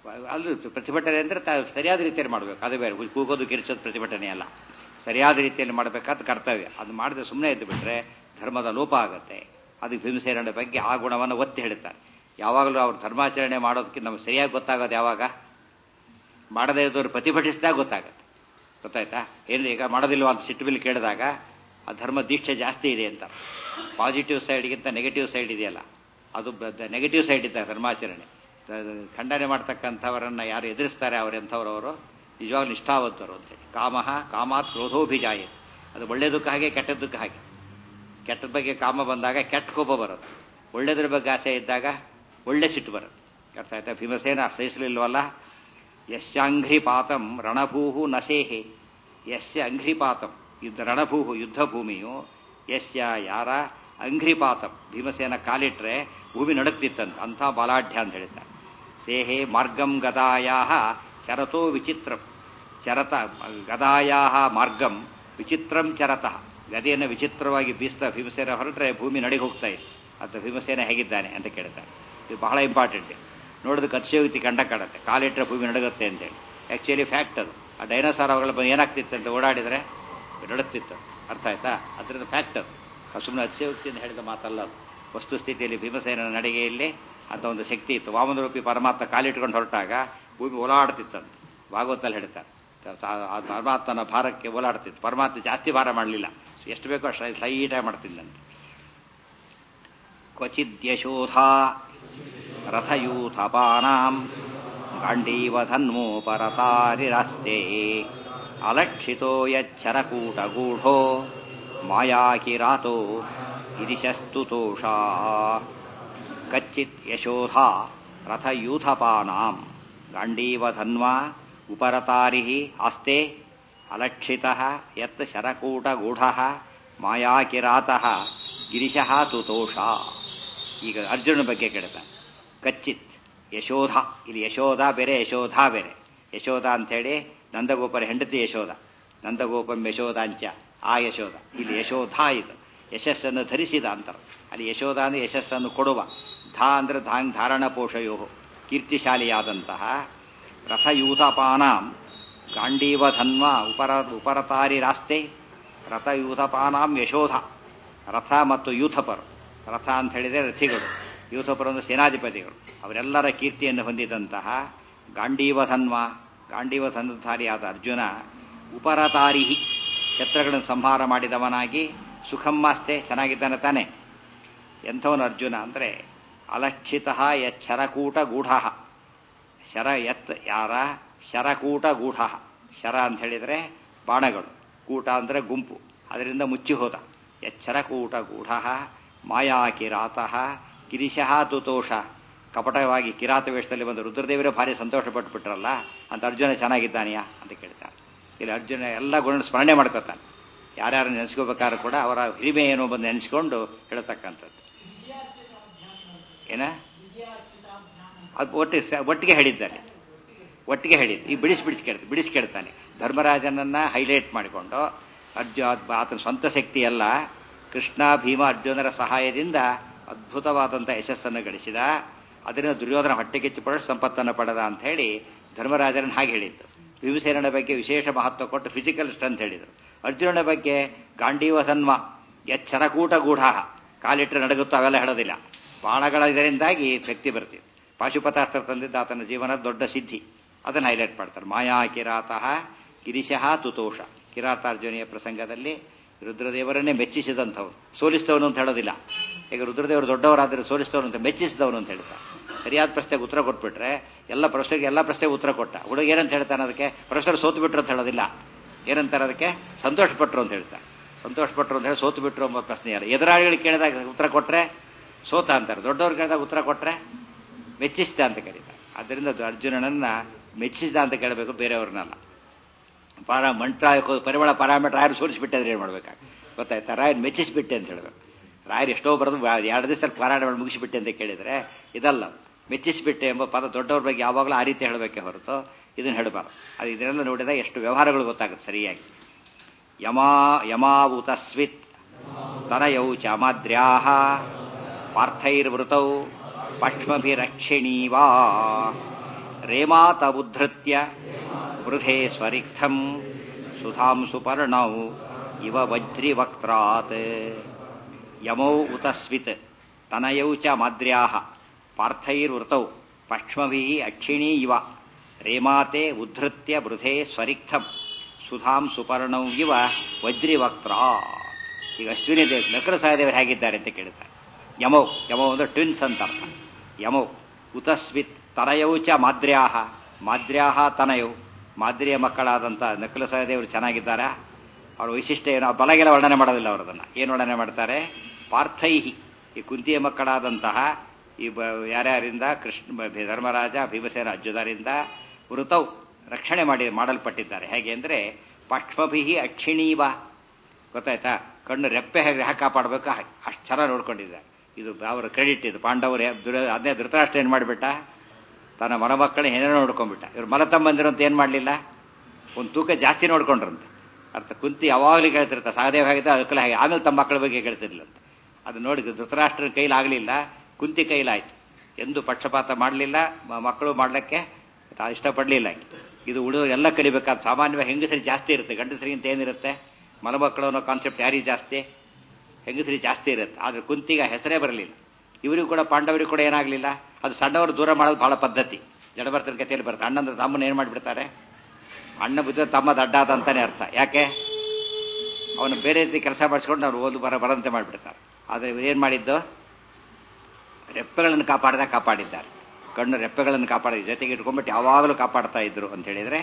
ಅಲ್ಲಿ ಪ್ರತಿಭಟನೆ ಅಂದರೆ ತಾ ಸರಿಯಾದ ರೀತಿಯಲ್ಲಿ ಮಾಡಬೇಕು ಅದು ಬೇರೆ ಕೂಗೋದು ಕಿರಿಸೋದು ಪ್ರತಿಭಟನೆ ಅಲ್ಲ ಸರಿಯಾದ ರೀತಿಯಲ್ಲಿ ಮಾಡಬೇಕಾದ ಕರ್ತವ್ಯ ಅದು ಮಾಡಿದ್ರೆ ಸುಮ್ಮನೆ ಇದ್ದು ಬಿಟ್ರೆ ಧರ್ಮದ ಲೋಪ ಆಗುತ್ತೆ ಅದಕ್ಕೆ ಭೀಮಸೇನ ಬಗ್ಗೆ ಆ ಗುಣವನ್ನು ಒತ್ತಿ ಹೇಳ್ತಾರೆ ಯಾವಾಗಲೂ ಅವ್ರು ಧರ್ಮಾಚರಣೆ ಮಾಡೋದಕ್ಕೆ ನಮ್ಗೆ ಸರಿಯಾಗಿ ಗೊತ್ತಾಗೋದು ಯಾವಾಗ ಮಾಡದೇ ಇದ್ದವ್ರು ಪ್ರತಿಭಟಿಸಿದಾಗ ಗೊತ್ತಾಗುತ್ತೆ ಗೊತ್ತಾಯ್ತಾ ಏನು ಈಗ ಮಾಡೋದಿಲ್ವ ಅಂತ ಸಿಟ್ಟು ಬಿಲ್ ಕೇಳಿದಾಗ ಆ ಧರ್ಮ ದೀಕ್ಷೆ ಜಾಸ್ತಿ ಇದೆ ಅಂತ ಪಾಸಿಟಿವ್ ಸೈಡ್ಗಿಂತ ನೆಗೆಟಿವ್ ಸೈಡ್ ಇದೆಯಲ್ಲ ಅದು ನೆಗೆಟಿವ್ ಸೈಡ್ ಇದ್ದಾಗ ಧರ್ಮಾಚರಣೆ ಖಂಡನೆ ಮಾಡ್ತಕ್ಕಂಥವರನ್ನ ಯಾರು ಎದುರಿಸ್ತಾರೆ ಅವರೆಂಥವ್ರವರು ನಿಜವಾಗ್ಲೂ ನಿಷ್ಠಾವಂತರು ಅಂತೇಳಿ ಕಾಮಃ ಕಾಮಾತ್ ಕ್ರೋಧೋಭಿಜಾಯ ಅದು ಒಳ್ಳೇದಕ್ಕೆ ಹಾಗೆ ಕೆಟ್ಟದ್ದಕ್ಕೆ ಹಾಗೆ ಕೆಟ್ಟದ ಬಗ್ಗೆ ಕಾಮ ಬಂದಾಗ ಕೆಟ್ಟ ಕೋಪ ಬರೋದು ಒಳ್ಳೇದ್ರ ಬಗ್ಗೆ ಆಸೆ ಇದ್ದಾಗ ಒಳ್ಳೆ ಸಿಟ್ಟು ಬರುತ್ತೆ ಅರ್ಥ ಆಯ್ತಾ ಭೀಮಸೇನ ಸಹಿಸಲಿಲ್ವಲ್ಲ ಯಶ್ಯಾಂಘ್ರಿಪಾತಂ ರಣಭೂಹು ನಸೇಹೆ ಯಸ್ಯ ಅಂಘ್ರಿಪಾತಂ ಯುದ್ಧ ರಣಭೂಹು ಯುದ್ಧ ಭೂಮಿಯು ಯಸ್ಯ ಯಾರ ಅಂಘ್ರಿಪಾತಂ ಭೀಮಸೇನ ಕಾಲಿಟ್ರೆ ಭೂಮಿ ನಡುಕ್ತಿತ್ತಂತ ಅಂಥ ಬಲಾಢ್ಯ ಅಂತ ಹೇಳ್ತಾರೆ ಸೇಹೆ ಮಾರ್ಗಂ ಗದಾಯಾ ಶರತೋ ವಿಚಿತ್ರಂ ಚರತ ಗದಾಯಾ ಮಾರ್ಗಂ ವಿಚಿತ್ರಂ ಚರತಃ ಗದೆಯನ್ನು ವಿಚಿತ್ರವಾಗಿ ಬೀಸ್ತಾ ಭೀಮಸೇನ ಹೊರಟ್ರೆ ಭೂಮಿ ನಡಿಗೆ ಹೋಗ್ತಾ ಇತ್ತು ಅದು ಭೀಮಸೇನ ಹೇಗಿದ್ದಾನೆ ಅಂತ ಕೇಳ್ತಾರೆ ಇದು ಬಹಳ ಇಂಪಾರ್ಟೆಂಟ್ ನೋಡೋದಕ್ಕೆ ಅತಿಶಯೋಕ್ತಿ ಕಂಡ ಕಾಣುತ್ತೆ ಕಾಲಿಟ್ಟರೆ ಭೂಮಿ ನಡಗುತ್ತೆ ಅಂತೇಳಿ ಆ್ಯಕ್ಚುಲಿ ಫ್ಯಾಕ್ಟ್ ಅದು ಆ ಡೈನೋಸಾರ್ ಅವುಗಳ ಬಂದು ಏನಾಗ್ತಿತ್ತು ಅಂತ ಓಡಾಡಿದರೆ ನಡುತ್ತಿತ್ತು ಅರ್ಥ ಆಯ್ತಾ ಅದರಿಂದ ಫ್ಯಾಕ್ಟ್ ಅದು ಅದು ಸುಮ್ಮನೆ ಅತಿಶಯೋಕ್ತಿಯಿಂದ ಹೇಳಿದ ಮಾತಲ್ಲ ಅದು ವಸ್ತುಸ್ಥಿತಿಯಲ್ಲಿ ಭೀಮಸೇನ ನಡಿಗೆಯಲ್ಲಿ ಅಂತ ಒಂದು ಶಕ್ತಿ ಇತ್ತು ವಾಮನರೂಪಿ ಪರಮಾತ್ಮ ಕಾಲಿಟ್ಕೊಂಡು ಹೊರಟಾಗ ಭೂಮಿ ಓಲಾಡ್ತಿತ್ತಂತೆ ಭಾಗವತಲ್ಲಿ ಹೇಳ್ತಾರೆ ಆ ಪರಮಾತ್ಮನ ಭಾರಕ್ಕೆ ಓಲಾಡ್ತಿತ್ತು ಪರಮಾತ್ಮ ಜಾಸ್ತಿ ಭಾರ ಮಾಡಲಿಲ್ಲ ಎಷ್ಟು ಬೇಕೋ ಅಷ್ಟು ಲೈಟಾಗಿ ಮಾಡ್ತಿದ್ದಂತೆ ಕ್ವಚಿದ್ಯಶೋಧ ರಥಯೂಥಪಾನಾಂ ಗಾಂಡೀವಧನ್ಮೋಪರತಾರಿರಸ್ತೆ ಅಲಕ್ಷಿತೋ ಯಚ್ಚರಕೂಟಗೂಢೋ ಮಾಯಾಕಿರಾತೋ ಗಿರಿಶಸ್ತುತೋಷಾ ಕಚ್ಚಿತ್ ಯಶೋಧ ರಥಯೂಥಪಾನಾಂ ಗಾಂಡೀವಧನ್ವಾ ಉಪರತಾರಿ ಆಸ್ತೆ ಅಲಕ್ಷಿತ ಯತ್ ಶರಕೂಟಗೂಢ ಮಾಯಾಕಿರಾತ ಗಿರಿಶಃ ತುತೋಷ ಈಗ ಅರ್ಜುನ ಬಗ್ಗೆ ಕೇಳ್ತಾನೆ ಕಚ್ಚಿತ್ ಯಶೋಧ ಇಲ್ಲಿ ಯಶೋಧ ಬೇರೆ ಯಶೋಧ ಬೇರೆ ಯಶೋಧ ಅಂಥೇಳಿ ನಂದಗೋಪರ ಹೆಂಡತಿ ಯಶೋಧ ನಂದಗೋಪಂ ಯಶೋಧಾಂಚ ಆ ಯಶೋಧ ಇಲ್ಲಿ ಯಶೋಧ ಇದು ಯಶಸ್ಸನ್ನು ಧರಿಸಿದ ಅಂತರ ಅಲ್ಲಿ ಯಶೋಧ ಅಂದರೆ ಯಶಸ್ಸನ್ನು ಕೊಡುವ ಧಾ ಅಂದರೆ ಧಾಂಗ್ ಧಾರಣ ಪೋಷಯೋ ಕೀರ್ತಿಶಾಲಿಯಾದಂತಹ ರಥಯೂಥಪಾನಾಂ ಗಾಂಡೀವಧನ್ವ ಉಪರ ಉಪರತಾರಿ ರಾಸ್ತೆ ರಥಯೂಥಪಾನಾಂ ಯಶೋಧ ರಥ ಮತ್ತು ಯೂಥಪರು ರಥ ಅಂತ ಹೇಳಿದರೆ ರಥಿಗಳು ಯೂಥಪರು ಅಂದರೆ ಸೇನಾಧಿಪತಿಗಳು ಅವರೆಲ್ಲರ ಕೀರ್ತಿಯನ್ನು ಹೊಂದಿದಂತಹ ಗಾಂಡೀವಧನ್ವ ಗಾಂಡೀವಧನ್ಧಾರಿಯಾದ ಅರ್ಜುನ ಉಪರತಾರಿಹಿ ಶತ್ರುಗಳನ್ನು ಸಂಹಾರ ಮಾಡಿದವನಾಗಿ ಸುಖಮ್ಮಾಸ್ತೆ ಚೆನ್ನಾಗಿದ್ದಾನೆ ತಾನೆ ಎಂಥವನು ಅರ್ಜುನ ಅಂದರೆ ಅಲಕ್ಷಿತ ಯಚ್ಚರಕೂಟ ಗೂಢ ಶರ ಎತ್ ಯಾರ ಶರಕೂಟ ಗೂಢ ಶರ ಅಂತ ಹೇಳಿದರೆ ಬಾಣಗಳು ಕೂಟ ಅಂದರೆ ಗುಂಪು ಅದರಿಂದ ಮುಚ್ಚಿ ಹೋದ ಎಚ್ಚರಕೂಟ ಗೂಢ ಮಾಯಾಕಿರಾತಃ ಗಿರಿಶಃ ತುತೋಷ ಕಪಟವಾಗಿ ಕಿರಾತ ವೇಷದಲ್ಲಿ ಬಂದು ರುದ್ರದೇವರೇ ಭಾರಿ ಸಂತೋಷ ಪಟ್ಟುಬಿಟ್ರಲ್ಲ ಅಂತ ಅರ್ಜುನ ಚೆನ್ನಾಗಿದ್ದಾನೆಯಾ ಅಂತ ಕೇಳ್ತಾರೆ ಇಲ್ಲಿ ಅರ್ಜುನ ಎಲ್ಲ ಗುಣ ಸ್ಮರಣೆ ಮಾಡ್ಕೋತಾನೆ ಯಾರ್ಯಾರು ನೆನೆಸ್ಕೋಬೇಕಾದ್ರೂ ಕೂಡ ಅವರ ಹಿರಿಮೆ ಏನೋ ಬಂದು ನೆನೆಸ್ಕೊಂಡು ಹೇಳ್ತಕ್ಕಂಥದ್ದು ಏನ ಅದು ಒಟ್ಟಿಗೆ ಒಟ್ಟಿಗೆ ಹೇಳಿದ್ದಾನೆ ಒಟ್ಟಿಗೆ ಹೇಳಿದ್ದು ಈ ಬಿಡಿಸಿ ಬಿಡಿಸಿ ಕೇಳ್ತಾನೆ ಬಿಡಿಸಿ ಕೇಳ್ತಾನೆ ಧರ್ಮರಾಜನನ್ನ ಹೈಲೈಟ್ ಮಾಡಿಕೊಂಡು ಅರ್ಜು ಆತನ ಸ್ವಂತ ಶಕ್ತಿ ಅಲ್ಲ ಕೃಷ್ಣ ಭೀಮ ಅರ್ಜುನರ ಸಹಾಯದಿಂದ ಅದ್ಭುತವಾದಂಥ ಯಶಸ್ಸನ್ನು ಗಳಿಸಿದ ಅದರಿಂದ ದುರ್ಯೋಧನ ಹೊಟ್ಟೆಗೆಚ್ಚು ಪಡೆದು ಸಂಪತ್ತನ್ನು ಪಡೆದ ಅಂತ ಹೇಳಿ ಧರ್ಮರಾಜರನ್ನು ಹಾಗೆ ಹೇಳಿದ್ದು ಭೀಮಸೇನನ ಬಗ್ಗೆ ವಿಶೇಷ ಮಹತ್ವ ಕೊಟ್ಟು ಫಿಸಿಕಲ್ ಸ್ಟ್ರೆಂತ್ ಹೇಳಿದರು ಅರ್ಜುನನ ಬಗ್ಗೆ ಗಾಂಡೀವಸನ್ವ ಎಚ್ಚರಕೂಟ ಗೂಢ ಕಾಲಿಟ್ಟರೆ ನಡಗುತ್ತೋ ಅವೆಲ್ಲ ಹೇಳೋದಿಲ್ಲ ಬಾಣಗಳ ಇದರಿಂದಾಗಿ ಶಕ್ತಿ ಬರ್ತಿದೆ ಪಾಶುಪತಾಸ್ತ್ರ ತಂದಿದ್ದ ಆತನ ಜೀವನ ದೊಡ್ಡ ಸಿದ್ಧಿ ಅದನ್ನು ಹೈಲೈಟ್ ಮಾಡ್ತಾರೆ ಮಾಯಾ ಕಿರಾತಃ ಗಿರಿಶಃ ತುತೋಷ ಕಿರಾತಾರ್ಜುನಿಯ ಪ್ರಸಂಗದಲ್ಲಿ ರುದ್ರದೇವರನ್ನೇ ಮೆಚ್ಚಿಸಿದಂಥವ್ರು ಸೋಲಿಸಿದವನು ಅಂತ ಹೇಳೋದಿಲ್ಲ ಈಗ ರುದ್ರದೇವರು ದೊಡ್ಡವರಾದರೆ ಸೋಲಿಸಿದವನು ಅಂತ ಮೆಚ್ಚಿಸಿದವನು ಅಂತ ಹೇಳ್ತಾರೆ ಸರಿಯಾದ ಪ್ರಶ್ನೆಗೆ ಉತ್ತರ ಕೊಟ್ಬಿಟ್ರೆ ಎಲ್ಲ ಪ್ರಶ್ನೆಗೆ ಎಲ್ಲ ಪ್ರಶ್ನೆಗೆ ಉತ್ತರ ಕೊಟ್ಟ ಹುಡುಗ ಏನಂತ ಹೇಳ್ತಾನೆ ಅದಕ್ಕೆ ಪ್ರೊಫೆಸರ್ ಸೋತು ಬಿಟ್ರು ಅಂತ ಹೇಳೋದಿಲ್ಲ ಏನಂತಾರೆ ಅದಕ್ಕೆ ಸಂತೋಷ ಪಟ್ರು ಅಂತ ಹೇಳ್ತಾರೆ ಸಂತೋಷ ಪಟ್ರು ಅಂತ ಹೇಳಿ ಸೋತು ಬಿಟ್ರು ಎಂಬ ಪ್ರಶ್ನೆ ಯಾರು ಎದುರಾಳಿಗಳಿಗೆ ಕೇಳಿದಾಗ ಉತ್ತರ ಕೊಟ್ರೆ ಸೋತ ಅಂತಾರೆ ದೊಡ್ಡವ್ರು ಕೇಳಿದಾಗ ಉತ್ತರ ಕೊಟ್ರೆ ಮೆಚ್ಚಿಸಿದ ಅಂತ ಕರೀತಾರೆ ಆದ್ದರಿಂದ ಅರ್ಜುನನನ್ನ ಮೆಚ್ಚಿಸಿದ ಅಂತ ಕೇಳಬೇಕು ಬೇರೆಯವ್ರನ್ನಲ್ಲ ಪಾರ ಮಂಟ್ರಾಯ ಪರಿಮಳ ಪಾರಾಮೀಟರ್ ರಾಯರು ಸೋಲಿಸಿಬಿಟ್ಟೆ ಏನು ಮಾಡ್ಬೇಕಾಗ ಗೊತ್ತಾಯ್ತಾ ರಾಯರ್ ಮೆಚ್ಚಿಸಿಬಿಟ್ಟೆ ಅಂತ ಹೇಳಬೇಕು ರಾಯರು ಎಷ್ಟೋ ಬರೆದು ಎರಡು ದಿವಸದಲ್ಲಿ ಪಾರಾಯಣ ಮಾಡಿ ಮುಗಿಸಿಬಿಟ್ಟೆ ಅಂತ ಕೇಳಿದರೆ ಇದಲ್ಲ ಮೆಚ್ಚಿಸಿಬಿಟ್ಟೆ ಎಂಬ ಪದ ದೊಡ್ಡವ್ರ ಬಗ್ಗೆ ಯಾವಾಗಲೂ ಆ ರೀತಿ ಹೇಳಬೇಕೆ ಹೊರತು ಇದನ್ನು ಹೇಳಬಾರ್ದು ಅದು ಇದನ್ನೆಲ್ಲ ನೋಡಿದಾಗ ಎಷ್ಟು ವ್ಯವಹಾರಗಳು ಗೊತ್ತಾಗುತ್ತೆ ಸರಿಯಾಗಿ ಯಮಾ ಯಮಾವುತಸ್ವಿತ್ ತನಯೌ ಚಾಮಾದ್ರ್ಯಾ ಪಾರ್ಥೈರ್ವೃತೌ ಪಕ್ಷ್ಮಭಿರಕ್ಷಿಣೀವಾ ರೇಮಾತ ಉದ್ಧತ್ಯ ವೃಧೆ ಸ್ವರಿಕ್ಥಂ ಸುಧಾಂ ಸುಪರ್ಣೌ ಇವ ವಜ್ರಿವಕ್ತ್ರಾತ್ ಯಮೌ ಉತಸ್ವಿತ್ ತನಯೌ ಚ ಮಾದ್ರ್ಯಾಹ ಪಾರ್ಥೈರ್ವೃತೌ ಪಕ್ಷ್ಮಭಿಃ ಅಕ್ಷಿಣೀ ಇವ ರೇಮಾತೆ ಉದ್ಧತ್ಯ ವೃಧೆ ಸ್ವರಿಕ್ಥಂ ಸುಧಾಂ ಸುಪರ್ಣೌ ಇವ ವಜ್ರಿವಕ್ತ್ರ ಈಗ ಅಶ್ವಿನಿ ದೇವ್ ನಕರ ಸಹದೇವರು ಹೇಗಿದ್ದಾರೆ ಅಂತ ಕೇಳ್ತಾರೆ ಯಮೌ ಯಮೌ ಅಂದ್ರೆ ಟ್ವಿನ್ಸ್ ಅಂತ ಅರ್ಥ ಯಮೌ ಉತಸ್ವಿತ್ ತನಯೌ ಚ ಮಾದ್ರ್ಯಾಹ ಮಾದ್ರ್ಯಾಹ ತನಯೌ ಮಾದ್ರಿಯ ಮಕ್ಕಳಾದಂಥ ನಕಲ ಸಹದೇವರು ಚೆನ್ನಾಗಿದ್ದಾರಾ ಅವ್ರ ವೈಶಿಷ್ಟ್ಯ ಏನು ಬಲಗೆಲ್ಲ ವರ್ಣನೆ ಮಾಡೋದಿಲ್ಲ ಅವರದನ್ನ ಏನು ವರ್ಣನೆ ಮಾಡ್ತಾರೆ ಪಾರ್ಥೈಹಿ ಈ ಕುಂತಿಯ ಮಕ್ಕಳಾದಂತಹ ಈ ಬ ಯಾರ್ಯಾರಿಂದ ಕೃಷ್ಣ ಧರ್ಮರಾಜ ಭೀಮಸೇನ ಅಜ್ಜುದರಿಂದ ವೃತೌ ರಕ್ಷಣೆ ಮಾಡಿ ಮಾಡಲ್ಪಟ್ಟಿದ್ದಾರೆ ಹೇಗೆ ಅಂದರೆ ಪಕ್ಷ್ಮಭಿಹಿ ಅಕ್ಷಿಣೀವ ಗೊತ್ತಾಯ್ತಾ ಕಣ್ಣು ರೆಪ್ಪೆ ಹೇಗೆ ಹಾಕಿ ಕಾಪಾಡಬೇಕು ಅಷ್ಟು ಚೆನ್ನಾಗಿ ನೋಡ್ಕೊಂಡಿದ್ದಾರೆ ಇದು ಅವರ ಕ್ರೆಡಿಟ್ ಇದು ಪಾಂಡವರು ಅದನ್ನೇ ಧೃತರಾಷ್ಟ್ರ ಏನು ಮಾಡಿಬಿಟ್ಟ ತನ್ನ ಮನಮಕ್ಕಳ ಏನೇನೋ ನೋಡ್ಕೊಂಡ್ಬಿಟ್ಟ ಇವ್ರು ಮಲ ತಮ್ಮಂದಿರಂತ ಏನು ಮಾಡಲಿಲ್ಲ ಒಂದು ತೂಕ ಜಾಸ್ತಿ ನೋಡ್ಕೊಂಡ್ರಂತೆ ಅರ್ಥ ಕುಂತಿ ಯಾವಾಗಲೂ ಕೇಳ್ತಿರ್ತಾರೆ ಸಹದೇವ ಹೇಗಿದೆ ಅದಕ್ಕೆಲ್ಲ ಹಾಗೆ ಆಮೇಲೆ ತಮ್ಮ ಮಕ್ಕಳ ಬಗ್ಗೆ ಕೇಳ್ತಿರ್ಲಿಲ್ಲ ಅದು ನೋಡಿದ್ರು ಧೃತರಾಷ್ಟ್ರ ಕೈಲಾಗಲಿಲ್ಲ ಕುಂತಿ ಕೈಲಾಯ್ತು ಎಂದು ಪಕ್ಷಪಾತ ಮಾಡಲಿಲ್ಲ ಮಕ್ಕಳು ಮಾಡಲಿಕ್ಕೆ ಇಷ್ಟಪಡಲಿಲ್ಲ ಇದು ಉಳಿದು ಎಲ್ಲ ಕಲಿಬೇಕಾದ ಸಾಮಾನ್ಯವಾಗಿ ಹೆಂಗಸರಿ ಜಾಸ್ತಿ ಇರುತ್ತೆ ಗಂಡಸರಿಗಿಂತ ಏನಿರುತ್ತೆ ಮಲಮಕ್ಕಳು ಅನ್ನೋ ಕಾನ್ಸೆಪ್ಟ್ ಯಾರಿಗೆ ಜಾಸ್ತಿ ಹೆಂಗಸರಿ ಜಾಸ್ತಿ ಇರುತ್ತೆ ಆದರೆ ಕುಂತಿಗ ಹೆಸರೇ ಬರಲಿಲ್ಲ ಇವರಿಗೂ ಕೂಡ ಪಾಂಡವರಿಗೂ ಕೂಡ ಏನಾಗಲಿಲ್ಲ ಅದು ಸಣ್ಣವರು ದೂರ ಮಾಡೋದು ಬಹಳ ಪದ್ಧತಿ ಜಡಭರ್ತನ ಕಥೆಯಲ್ಲಿ ಬರುತ್ತೆ ಅಣ್ಣಂದ್ರೆ ತಮ್ಮನ್ನ ಏನು ಮಾಡಿಬಿಡ್ತಾರೆ ಅಣ್ಣ ಬಿದ್ದರೆ ತಮ್ಮ ದಡ್ಡಾದ ಅಂತಾನೆ ಅರ್ಥ ಯಾಕೆ ಅವನು ಬೇರೆ ರೀತಿ ಕೆಲಸ ಮಾಡಿಸ್ಕೊಂಡು ಅವ್ರು ಓದು ಬರ ಬರಂತೆ ಮಾಡಿಬಿಡ್ತಾರೆ ಆದರೆ ಏನು ಮಾಡಿದ್ದು ರೆಪ್ಪೆಗಳನ್ನು ಕಾಪಾಡದ ಕಾಪಾಡಿದ್ದಾರೆ ಕಣ್ಣು ರೆಪ್ಪೆಗಳನ್ನು ಕಾಪಾಡಿದ ಜೊತೆಗೆ ಇಟ್ಕೊಂಡ್ಬಿಟ್ಟು ಯಾವಾಗಲೂ ಕಾಪಾಡ್ತಾ ಇದ್ರು ಅಂತ ಹೇಳಿದ್ರೆ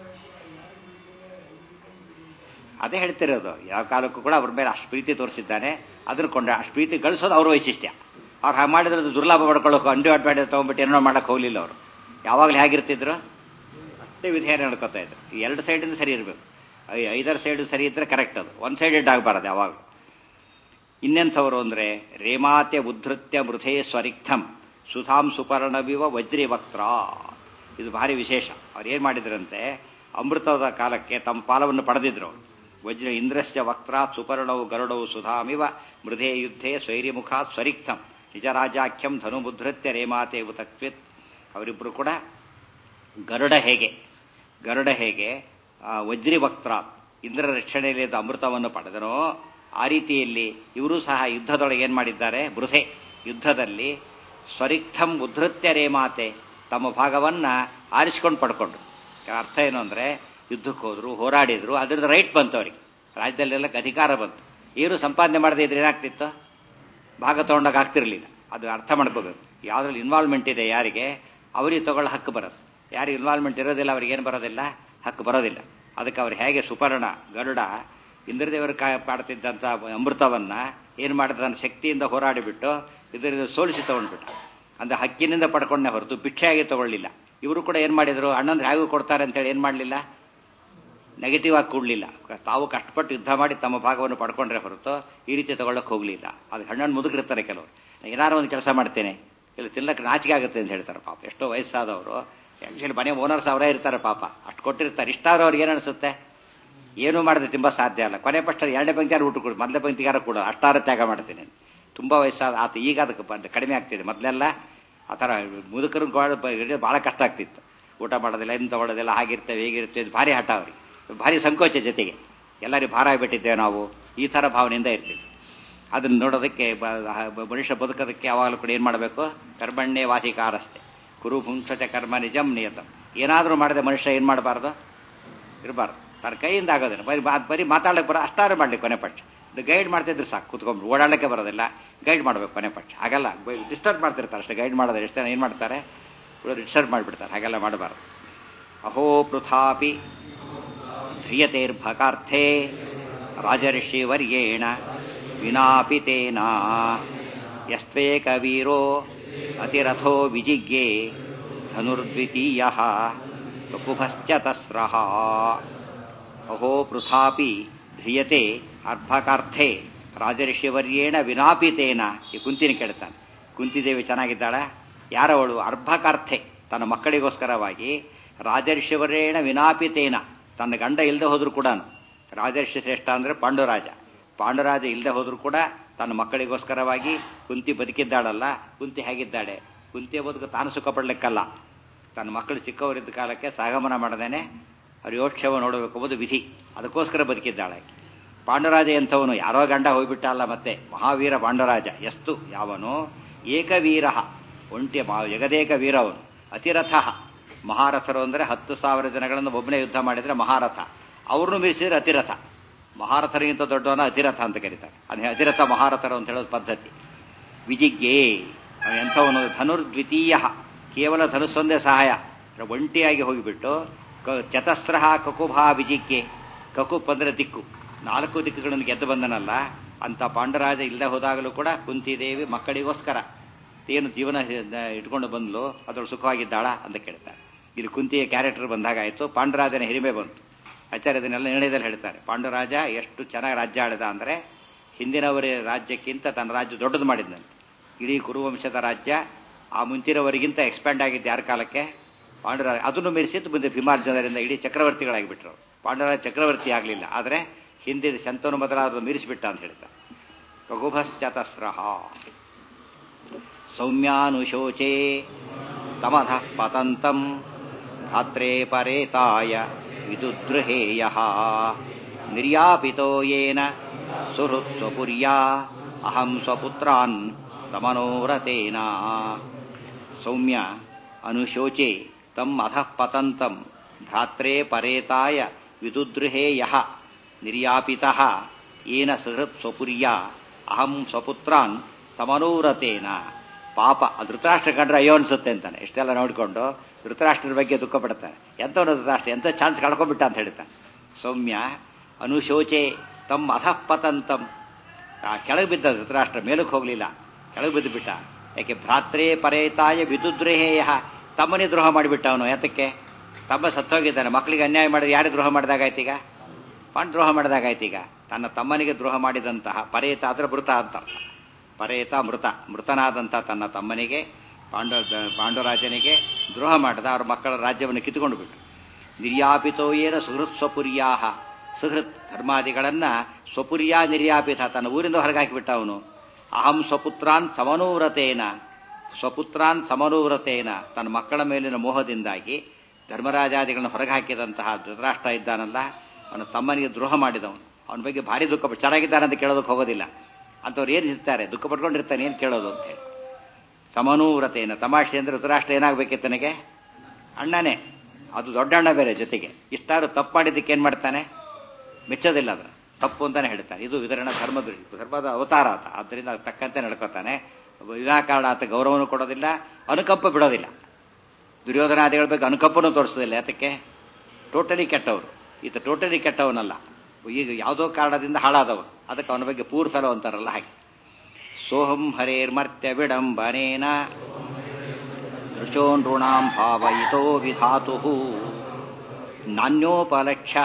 ಅದೇ ಹೇಳ್ತಿರೋದು ಯಾವ ಕಾಲಕ್ಕೂ ಕೂಡ ಅವ್ರ ಮೇಲೆ ಅಷ್ಟು ಪ್ರೀತಿ ತೋರಿಸಿದ್ದಾನೆ ಅದ್ರ ಕೊಂಡ ಅಷ್ಟು ಪ್ರೀತಿ ಗಳಿಸೋದು ಅವ್ರ ವೈಶಿಷ್ಟ್ಯ ಅವ್ರು ಹಾಗೆ ಮಾಡಿದ್ರೆ ದುರ್ಲಾಭ ಪಡ್ಕೊಳ್ಳೋಕೆ ಅಂಡು ಅಡ್ವಾಂಟೇಜ್ ತೊಗೊಂಡ್ಬಿಟ್ಟು ಏನೋ ಮಾಡಕ್ಕೆ ಹೋಗಲಿಲ್ಲ ಅವರು ಯಾವಾಗಲೂ ಹೇಗಿರ್ತಿದ್ರು ಅಷ್ಟೇ ವಿಧೇಯನ ನಡ್ಕೋತಾ ಇದ್ರು ಈ ಎರಡು ಸೈಡಿಂದ ಸರಿ ಇರಬೇಕು ಐದರ ಸೈಡ್ ಸರಿ ಇದ್ರೆ ಕರೆಕ್ಟ್ ಅದು ಒನ್ ಸೈಡೆಡ್ ಆಗಬಾರದು ಯಾವಾಗ ಇನ್ನೆಂಥವರು ಅಂದರೆ ರೇಮಾತೆ ಉದ್ಧತ್ಯ ಮೃಧೇ ಸ್ವರಿಕ್ಥಂ ಸುಧಾಂ ಸುಪರ್ಣವಿವ ವಜ್ರಿ ವಕ್ತ್ರ ಇದು ಭಾರಿ ವಿಶೇಷ ಅವ್ರು ಏನು ಮಾಡಿದ್ರಂತೆ ಅಮೃತದ ಕಾಲಕ್ಕೆ ತಮ್ಮ ಪಾಲವನ್ನು ಪಡೆದಿದ್ರು ವಜ್ರ ಇಂದ್ರಸ್ಯ ವಕ್ತ್ರ ಸುಪರ್ಣವು ಗರುಡವು ಸುಧಾಮಿವ ಮೃಧೇ ಯುದ್ಧೇ ಸ್ವೈರ್ಯಮುಖ ಸ್ವರಿಕ್ಥಂ ನಿಜರಾಜಾಖ್ಯಂ ಧನುಬುದ್ಧತ್ಯ ರೇಮಾತೆ ಉತಕ್ವಿತ್ ಅವರಿಬ್ಬರು ಕೂಡ ಗರುಡ ಹೇಗೆ ಗರುಡ ಹೇಗೆ ವಜ್ರಿ ವಕ್ತ್ರ ಇಂದ್ರ ರಕ್ಷಣೆಯಲ್ಲಿ ಅಮೃತವನ್ನು ಪಡೆದನೋ ಆ ರೀತಿಯಲ್ಲಿ ಇವರು ಸಹ ಯುದ್ಧದೊಳಗೆ ಏನು ಮಾಡಿದ್ದಾರೆ ಬೃಹೆ ಯುದ್ಧದಲ್ಲಿ ಸ್ವರಿಕ್ಥಂ ಉದ್ಧತ್ಯ ರೇಮಾತೆ ತಮ್ಮ ಭಾಗವನ್ನ ಆರಿಸ್ಕೊಂಡು ಪಡ್ಕೊಂಡ್ರು ಅರ್ಥ ಏನು ಅಂದರೆ ಯುದ್ಧಕ್ಕೆ ಹೋದ್ರು ಹೋರಾಡಿದ್ರು ಅದ್ರದ್ದು ರೈಟ್ ಬಂತು ಅವರಿಗೆ ರಾಜ್ಯದಲ್ಲೆಲ್ಲ ಅಧಿಕಾರ ಬಂತು ಏನು ಸಂಪಾದನೆ ಮಾಡದೇ ಇದ್ರೆ ಏನಾಗ್ತಿತ್ತು ಭಾಗ ತಗೊಂಡಾಗ ಆಗ್ತಿರ್ಲಿಲ್ಲ ಅದು ಅರ್ಥ ಮಾಡ್ಕೋಬೇಕು ಯಾವುದ್ರಲ್ಲಿ ಇನ್ವಾಲ್ವ್ಮೆಂಟ್ ಇದೆ ಯಾರಿಗೆ ಅವರಿಗೆ ತಗೊಳ್ಳೋ ಹಕ್ಕು ಬರೋದು ಯಾರಿಗೆ ಇನ್ವಾಲ್ವ್ಮೆಂಟ್ ಇರೋದಿಲ್ಲ ಅವ್ರಿಗೆ ಏನು ಬರೋದಿಲ್ಲ ಹಕ್ಕು ಬರೋದಿಲ್ಲ ಅದಕ್ಕೆ ಅವ್ರು ಹೇಗೆ ಸುಪರ್ಣ ಗರುಡ ಇಂದ್ರದೇವರು ಕಾಡ್ತಿದ್ದಂಥ ಅಮೃತವನ್ನ ಏನು ಮಾಡಿದ ತನ್ನ ಶಕ್ತಿಯಿಂದ ಹೋರಾಡಿಬಿಟ್ಟು ಇದರಿಂದ ಸೋಲಿಸಿ ತಗೊಂಡ್ಬಿಟ್ಟ ಅಂದ್ರೆ ಹಕ್ಕಿನಿಂದ ಪಡ್ಕೊಂಡೆ ಹೊರತು ಭಿಕ್ಷೆಯಾಗಿ ತಗೊಳ್ಳಿಲ್ಲ ಇವರು ಕೂಡ ಏನು ಮಾಡಿದ್ರು ಅಣ್ಣಂದ್ರೆ ಹೇಗೂ ಕೊಡ್ತಾರೆ ಅಂತೇಳಿ ಏನು ಮಾಡಲಿಲ್ಲ ನೆಗೆಟಿವ್ ಆಗಿ ಕೂಡಲಿಲ್ಲ ತಾವು ಕಷ್ಟಪಟ್ಟು ಯುದ್ಧ ಮಾಡಿ ತಮ್ಮ ಭಾಗವನ್ನು ಪಡ್ಕೊಂಡ್ರೆ ಹೊರತು ಈ ರೀತಿ ತಗೊಳ್ಳೋಕೆ ಹೋಗಲಿಲ್ಲ ಅದು ಹಣ್ಣನ್ನು ಮುದುಕಿರ್ತಾರೆ ಕೆಲವರು ಏನಾರು ಒಂದು ಕೆಲಸ ಮಾಡ್ತೇನೆ ಇಲ್ಲ ತಿನ್ನಕ್ಕೆ ನಾಚಿಕೆ ಆಗುತ್ತೆ ಅಂತ ಹೇಳ್ತಾರೆ ಪಾಪ ಎಷ್ಟೋ ವಯಸ್ಸಾದವರು ಆ್ಯಕ್ಚುಲಿ ಮನೆ ಓನರ್ಸ್ ಅವರೇ ಇರ್ತಾರೆ ಪಾಪ ಅಷ್ಟು ಕೊಟ್ಟಿರ್ತಾರೆ ಇಷ್ಟಾದ್ರೂ ಅವ್ರಿಗೆ ಏನು ಅನಿಸುತ್ತೆ ಏನೂ ಮಾಡಿದ್ರೆ ತುಂಬ ಸಾಧ್ಯ ಅಲ್ಲ ಕೊನೆ ಪಕ್ಷ ಎರಡನೇ ಪಂಕ್ತಿಯಾರು ಊಟ ಕೊಡು ಮೊದಲನೇ ಪಂಕ್ತಿಗಾರ ಕೂಡ ಅಷ್ಟಾರ ತ್ಯಾಗ ಮಾಡ್ತೀನಿ ತುಂಬ ವಯಸ್ಸಾದ ಆತ ಈಗ ಅದಕ್ಕೆ ಕಡಿಮೆ ಆಗ್ತಿದೆ ಮೊದಲೆಲ್ಲ ಆ ಥರ ಮುದುಕರು ಭಾಳ ಕಷ್ಟ ಆಗ್ತಿತ್ತು ಊಟ ಮಾಡೋದಿಲ್ಲ ಏನು ತಗೊಳ್ಳೋದಿಲ್ಲ ಹಾಗಿರ್ತೇವೆ ಹೇಗಿರ್ತೇವೆ ಭಾರಿ ಹಠ ಅವ್ರಿಗೆ ಭಾರಿ ಸಂಕೋಚ ಜೊತೆಗೆ ಎಲ್ಲರಿಗೂ ಭಾರ ಆಗಿಬಿಟ್ಟಿದ್ದೇವೆ ನಾವು ಈ ಥರ ಭಾವನೆಯಿಂದ ಇರ್ತೀವಿ ಅದನ್ನು ನೋಡೋದಕ್ಕೆ ಮನುಷ್ಯ ಬದುಕೋದಕ್ಕೆ ಯಾವಾಗಲೂ ಕೂಡ ಏನು ಮಾಡಬೇಕು ಕರ್ಮಣ್ಯೇ ವಾಸಿಕಾರಸ್ತೆ ಕುರು ಪುಂಕ್ಷಚ ಕರ್ಮ ನಿಜಂ ನಿಯತಂ ಏನಾದರೂ ಮಾಡದೆ ಮನುಷ್ಯ ಏನು ಮಾಡಬಾರ್ದು ಇರಬಾರ್ದು ತನ್ನ ಕೈಯಿಂದ ಆಗೋದಿಲ್ಲ ಬರೀ ಬರೀ ಮಾತಾಡಕ್ಕೆ ಬರೋ ಅಷ್ಟಾರು ಮಾಡಲಿಕ್ಕೆ ಕೊನೆ ಪಕ್ಷ ಗೈಡ್ ಮಾಡ್ತಿದ್ರು ಸಾಕು ಕುತ್ಕೊಂಡು ಓಡಾಡಕ್ಕೆ ಬರೋದಿಲ್ಲ ಗೈಡ್ ಮಾಡಬೇಕು ಕೊನೆ ಪಕ್ಷ ಹಾಗಲ್ಲ ಡಿಸ್ಟರ್ಬ್ ಮಾಡ್ತಿರ್ತಾರೆ ಅಷ್ಟೇ ಗೈಡ್ ಮಾಡೋದ್ರೆ ಎಷ್ಟು ಜನ ಏನು ಮಾಡ್ತಾರೆ ಡಿಸ್ಟರ್ಬ್ ಮಾಡಿಬಿಡ್ತಾರೆ ಹಾಗೆಲ್ಲ ಮಾಡಬಾರ್ದು ಅಹೋ ಪೃಥಾಪಿ ಧ್ರಿಯತೇರ್ಭಕಾರ್ಥೇ ರಾಜರ್ಷಿವರ್ಯೇಣ ವಿನಾಪಿ ತೇನ ಯಸ್ತ್ವೇಕ ವೀರೋ ಅತಿರಥೋ ವಿಜಿಜ್ಞೆ ಧನುರ್ದ್ವಿತೀಯ ಕುಭಶ್ಚ ತಸ್ರಃ ಅಹೋ ಪೃಥಾಪಿ ಧ್ರಿಯತೆ ಅರ್ಭಕಾರ್ಥೆ ರಾಜರ್ಷಿವರ್ಯೇಣ ವಿನಾಪಿತೇನ ಈ ಕುಂತಿನ ಕೇಳ್ತಾನೆ ಕುಂತಿದೇವಿ ಚೆನ್ನಾಗಿದ್ದಾಳ ಯಾರವಳು ಅರ್ಭಕಾರ್ಥೆ ತನ್ನ ಮಕ್ಕಳಿಗೋಸ್ಕರವಾಗಿ ರಾಜರ್ಷಿವರ್ಯೇಣ ವಿನಾಪಿತೇನ ತನ್ನ ಗಂಡ ಇಲ್ಲದೆ ಹೋದ್ರು ಕೂಡ ರಾಜರ್ಷಿ ಶ್ರೇಷ್ಠ ಅಂದ್ರೆ ಪಾಂಡುರಾಜ ಪಾಂಡುರಾಜ ಇಲ್ಲದೆ ಹೋದ್ರು ಕೂಡ ತನ್ನ ಮಕ್ಕಳಿಗೋಸ್ಕರವಾಗಿ ಕುಂತಿ ಬದುಕಿದ್ದಾಳಲ್ಲ ಕುಂತಿ ಹೇಗಿದ್ದಾಳೆ ಕುಂತಿಯ ಬದುಕು ತಾನು ಸುಖ ಪಡ್ಲಿಕ್ಕಲ್ಲ ತನ್ನ ಮಕ್ಕಳು ಚಿಕ್ಕವರಿದ್ದ ಕಾಲಕ್ಕೆ ಸಾಗಮನ ಮಾಡದೇನೆ ಅವ್ರು ಯೋಕ್ಷೇಮ ನೋಡಬೇಕು ಎಂಬುದು ವಿಧಿ ಅದಕ್ಕೋಸ್ಕರ ಬದುಕಿದ್ದಾಳೆ ಆಕೆ. ಪಾಂಡುರಾಜ ಎಂಥವನು ಯಾರೋ ಗಂಡ ಹೋಗ್ಬಿಟ್ಟ ಅಲ್ಲ ಮತ್ತೆ ಮಹಾವೀರ ಪಾಂಡುರಾಜ ಎಷ್ಟು ಯಾವನು ಏಕವೀರ ಒಂಟಿ ಮಾ- ಜಗದೇಕ ವೀರ ಅವನು ಅತಿರಥ ಮಹಾರಥರು ಅಂದರೆ ಹತ್ತು ಸಾವಿರ ಜನಗಳನ್ನು ಒಬ್ಬನೇ ಯುದ್ಧ ಮಾಡಿದರೆ ಮಹಾರಥ ಅವ್ರನ್ನು ಮೀರಿಸಿದ್ರೆ ಅತಿರಥ ಮಹಾರಥರಿಗಿಂತ ದೊಡ್ಡವನ ಅತಿರಥ ಅಂತ ಕರೀತಾರೆ ಅದೇ ಅತಿರಥ ಮಹಾರಥರು ಅಂತ ಹೇಳೋದು ಪದ್ಧತಿ ವಿಜಿಗ್ಗೆ ಅವನು ಎಂಥವನು ಧನುರ್ದ್ವಿತೀಯ ಕೇವಲ ಧನುಸ್ಸೊಂದೇ ಸಹಾಯ ಒಂಟಿಯಾಗಿ ಹೋಗಿಬಿಟ್ಟು ಕ- ಚತಸ್ರ ಕಕುಭಾ ವಿಜಿಗ್ಗೆ ಕಕುಪ್ ಅಂದ್ರೆ ದಿಕ್ಕು ನಾಲ್ಕು ದಿಕ್ಕುಗಳನ್ನು ಗೆದ್ದು ಬಂದನಲ್ಲ ಅಂತ ಪಾಂಡರಾಜ ಇಲ್ಲದೆ ಹೋದಾಗಲೂ ಕೂಡ ಕುಂತಿದೇವಿ ಮಕ್ಕಳಿಗೋಸ್ಕರ ಏನು ಜೀವನ ಇಟ್ಕೊಂಡು ಬಂದ್ಲು ಅದ್ರೊಳು ಸುಖವಾಗಿದ್ದಾಳ ಅಂತ ಕೇಳ್ತಾರೆ ಇಲ್ಲಿ ಕುಂತಿಯ ಕ್ಯಾರೆಕ್ಟರ್ ಬಂದಾಗ ಆಯಿತು ಪಾಂಡುರಾಜನ ಹಿರಿಮೆ ಬಂತು ಆಚಾರ್ಯ ಇದನ್ನೆಲ್ಲ ನಿರ್ಣಯದಲ್ಲಿ ಹೇಳ್ತಾರೆ ಪಾಂಡುರಾಜ ಎಷ್ಟು ಚೆನ್ನಾಗಿ ರಾಜ್ಯ ಆಳಿದ ಅಂದರೆ ಹಿಂದಿನವರ ರಾಜ್ಯಕ್ಕಿಂತ ತನ್ನ ರಾಜ್ಯ ದೊಡ್ಡದು ಮಾಡಿದ್ನಂತೆ ಇಡೀ ಕುರುವಂಶದ ರಾಜ್ಯ ಆ ಮುಂಚಿನವರಿಗಿಂತ ಎಕ್ಸ್ಪ್ಯಾಂಡ್ ಆಗಿದ್ದು ಯಾರ ಕಾಲಕ್ಕೆ ಪಾಂಡುರಾಜ ಅದನ್ನು ಮೀರಿಸಿದ್ದು ಮುಂದೆ ಭೀಮಾರ್ಜನರಿಂದ ಇಡೀ ಚಕ್ರವರ್ತಿಗಳಾಗಿಬಿಟ್ರು ಪಾಂಡುರಾಜ ಚಕ್ರವರ್ತಿ ಆಗಲಿಲ್ಲ ಆದರೆ ಹಿಂದಿನ ಶಂತನು ಮೊದಲಾದ್ರು ಮೀರಿಸಿಬಿಟ್ಟ ಅಂತ ಹೇಳ್ತಾರೆ ರಘುಭಶ್ಚತಸ್ರಹ ಸೌಮ್ಯಾನುಶೋಚೆ ತಮಧ ಪತಂತಂ ಧಾತ್ರೇ ಪರೇತಾಯ ವಿದುದ್ರುಹೇಯ ನಿರ್ಯಾಪಿತೋ ಯೇನ ಸುಹೃತ್ ಸ್ವಪುರ್ಯಾ ಅಹಂ ಸ್ವಪುತ್ರಾನ್ ಸಮನೋರತೇನ ಸೌಮ್ಯ ಅನುಶೋಚೆ ತಮ್ ಅಧಃ ಪತಂತಂ ಭ್ರಾತ್ರೇ ಪರೇತಾಯ ವಿದುದ್ರುಹೇಯ ನಿರ್ಯಾಪಿತಃ ಏನ ಸುಹೃತ್ ಸ್ವಪುರ್ಯ ಅಹಂ ಸ್ವಪುತ್ರಾನ್ ಸಮನೋರತೇನ ಪಾಪ ಆ ಧೃತರಾಷ್ಟ್ರ ಕಂಡ್ರೆ ಅಯ್ಯೋ ಅನ್ಸುತ್ತೆ ಅಂತಾನೆ ಇಷ್ಟೆಲ್ಲ ನೋಡಿಕೊಂಡು ಧೃತರಾಷ್ಟ್ರದ ಬಗ್ಗೆ ದುಃಖ ಪಡ್ತಾನೆ ಎಂಥವನು ಧೃತರಾಷ್ಟ್ರ ಎಂಥ ಚಾನ್ಸ್ ಕಳ್ಕೊಂಡ್ಬಿಟ್ಟ ಅಂತ ಹೇಳ್ತಾನೆ ಸೌಮ್ಯ ಅನುಶೋಚೆ ತಮ್ಮ ಅಧಃ ಪತಂತಂ ಆ ಕೆಳಗೆ ಬಿದ್ದ ಧೃತರಾಷ್ಟ್ರ ಮೇಲಕ್ಕೆ ಹೋಗಲಿಲ್ಲ ಕೆಳಗೆ ಬಿದ್ದು ಬಿಟ್ಟ ಯಾಕೆ ಭ್ರಾತ್ರೇ ಪರೇತಾಯ ವಿದುದ್ರೇಹೇಯ ತಮ್ಮನೇ ದ್ರೋಹ ಮಾಡಿಬಿಟ್ಟ ಅವನು ಯಾತಕ್ಕೆ ತಮ್ಮ ಸತ್ತೋಗಿದ್ದಾನೆ ಮಕ್ಕಳಿಗೆ ಅನ್ಯಾಯ ಮಾಡಿದ್ರೆ ಯಾರಿಗೆ ದ್ರೋಹ ಮಾಡಿದಾಗಾಯ್ತೀಗ ಪಾಂಡ್ ದ್ರೋಹ ಮಾಡಿದಾಗಾಯ್ತೀಗ ತನ್ನ ತಮ್ಮನಿಗೆ ದ್ರೋಹ ಮಾಡಿದಂತಹ ಪರೇತ ಅದರ ಮೃತ ಅಂತ ಅರ್ಥ. ಪರೇತ ಮೃತ ಮೃತನಾದಂಥ ತನ್ನ ತಮ್ಮನಿಗೆ ಪಾಂಡ ಪಾಂಡುರಾಜನಿಗೆ ದ್ರೋಹ ಮಾಡಿದ ಅವ್ರ ಮಕ್ಕಳ ರಾಜ್ಯವನ್ನು ಕಿತ್ತುಕೊಂಡು ಬಿಟ್ಟು ನಿರ್ಯಾಪಿತೋ ಏನ ಸುಹೃತ್ ಸ್ವಪುರ್ಯಾಹ ಸುಹೃತ್ ಧರ್ಮಾದಿಗಳನ್ನ ಸ್ವಪುರ್ಯಾ ನಿರ್ಯಾಪಿತ ತನ್ನ ಊರಿಂದ ಹೊರಗಾಕಿಬಿಟ್ಟ ಅವನು ಅಹಂ ಸ್ವಪುತ್ರಾನ್ ಸಮನೂವ್ರತೇನ ಸ್ವಪುತ್ರಾನ್ ಸಮನೂವ್ರತೇನ ತನ್ನ ಮಕ್ಕಳ ಮೇಲಿನ ಮೋಹದಿಂದಾಗಿ ಧರ್ಮರಾಜಾದಿಗಳನ್ನು ಹೊರಗೆ ಹಾಕಿದಂತಹ ಧೃತರಾಷ್ಟ್ರ ಇದ್ದಾನಲ್ಲ ಅವನ ತಮ್ಮನಿಗೆ ದ್ರೋಹ ಮಾಡಿದವನು ಅವನ ಬಗ್ಗೆ ಭಾರಿ ದುಃಖ ಪಟ್ಟು ಚೆನ್ನಾಗಿದ್ದಾನೆ ಅಂತ ಕೇಳೋದಕ್ಕೆ ಹೋಗೋದಿಲ್ಲ ಅಂಥವ್ರು ಏನು ಇರ್ತಾರೆ ದುಃಖ ಪಟ್ಕೊಂಡಿರ್ತಾನೆ ಏನು ಕೇಳೋದು ಅಂತ ಹೇಳಿ ಸಮನೂವ್ರತೇನ ತಮಾಷೆ ಅಂದ್ರೆ ಧೃತರಾಷ್ಟ್ರ ಏನಾಗಬೇಕಿತ್ತು ನನಗೆ ಅಣ್ಣನೇ ಅದು ದೊಡ್ಡ ಅಣ್ಣ ಬೇರೆ ಜೊತೆಗೆ ಇಷ್ಟಾರು ತಪ್ಪು ಮಾಡಿದ್ದಕ್ಕೆ ಏನು ಮಾಡ್ತಾನೆ ಮೆಚ್ಚೋದಿಲ್ಲ ಅದರ ತಪ್ಪು ಅಂತಾನೆ ಹೇಳ್ತಾನೆ ಇದು ವಿತರಣ ಧರ್ಮದ ಧರ್ಮದ ಅವತಾರ ಆತ ಆದ್ದರಿಂದ ಅದಕ್ಕೆ ತಕ್ಕಂತೆ ನಡ್ಕೋತಾನೆ ವಿನಾಕಾರಣ ಆತ ಗೌರವನೂ ಕೊಡೋದಿಲ್ಲ ಅನುಕಂಪ ಬಿಡೋದಿಲ್ಲ ದುರ್ಯೋಧನಾದಿಗಳ ಬಗ್ಗೆ ಅನುಕಂಪನೂ ತೋರಿಸೋದಿಲ್ಲ ಯಾತಕ್ಕೆ ಟೋಟಲಿ ಕೆಟ್ಟವರು ಈತ ಟೋಟಲಿ ಕೆಟ್ಟವನಲ್ಲ ಈಗ ಯಾವುದೋ ಕಾರಣದಿಂದ ಹಾಳಾದವನು ಅದಕ್ಕೆ ಅವನ ಬಗ್ಗೆ ಪೂರ್ಸಲು ಅಂತಾರಲ್ಲ ಹಾಗೆ ಸೋಹಂ ಹರೇರ್ಮರ್ತ್ಯ ವಿಡಂಬನೇನ ದೃಶೋ ನೃಣಾಂ ಭಾವಯಿತೋ ವಿಧಾತು ನಾನ್ಯೋಪಲಕ್ಷ್ಯ